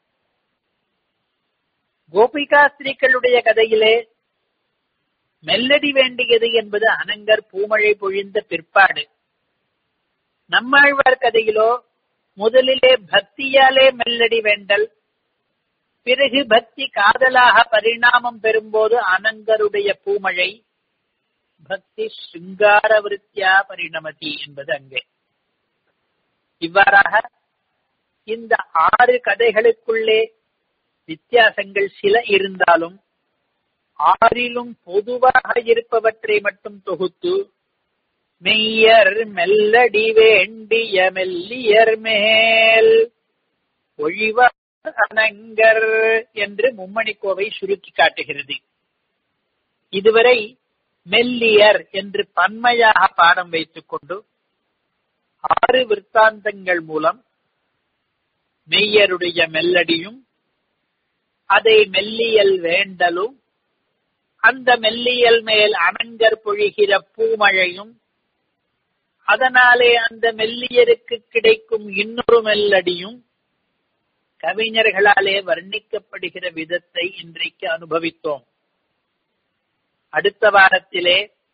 [SPEAKER 1] கோபிகா ஸ்திரீக்களுடைய கதையிலே மெல்லடி வேண்டியது என்பது அனங்கர் பூமழை பொழிந்த பிற்பாடு நம்மாழ்வார் கதையிலோ முதலிலே பக்தியாலே மெல்லடி வேண்டல் பிறகு பக்தி காதலாக பரிணாமம் பெறும்போது அனங்கருடைய பூமழை பக்தி சிங்கார விருத்தியா பரிணமதி என்பது அங்கே இவ்வாறாக இந்த ஆறு கதைகளுக்குள்ளே வித்தியாசங்கள் சில இருந்தாலும் ஆறிலும் பொதுவாக இருப்பவற்றை மட்டும் தொகுத்து மெய்யர் மெல்லடி வேண்டிய மெல்லியர் மேல் ஒழிவார் அனங்கர் என்று மும்மணிக்கோவை சுருக்கி காட்டுகிறது இதுவரை மெல்லியர் என்று பன்மையாக பாடம் வைத்துக் கொண்டு ஆறு விற்த்தாந்தங்கள் மூலம் மெய்யருடைய மெல்லடியும் அதை மெல்லியல் வேண்டலும் அந்த மெல்லியல் மேல் அனங்கர் பொழிகிற பூமழையும் அதனாலே அந்த மெல்லியருக்கு கிடைக்கும் இன்னொரு மெல்லடியும் கவிஞர்களாலே வர்ணிக்கப்படுகிற விதத்தை இன்றைக்கு அனுபவித்தோம் அடுத்த வாரத்திலே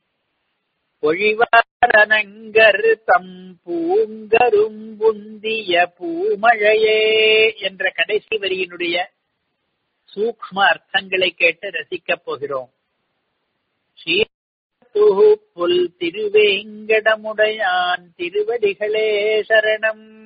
[SPEAKER 1] பொழிவாரனங்கர் தம் பூங்கரும் புந்திய பூமழையே என்ற கடைசி வரியினுடைய சூக்ம அர்த்தங்களை கேட்டு ரசிக்கப் போகிறோம் புல் திருவேங்கடமுடையான் திருவடிகளே சரணம்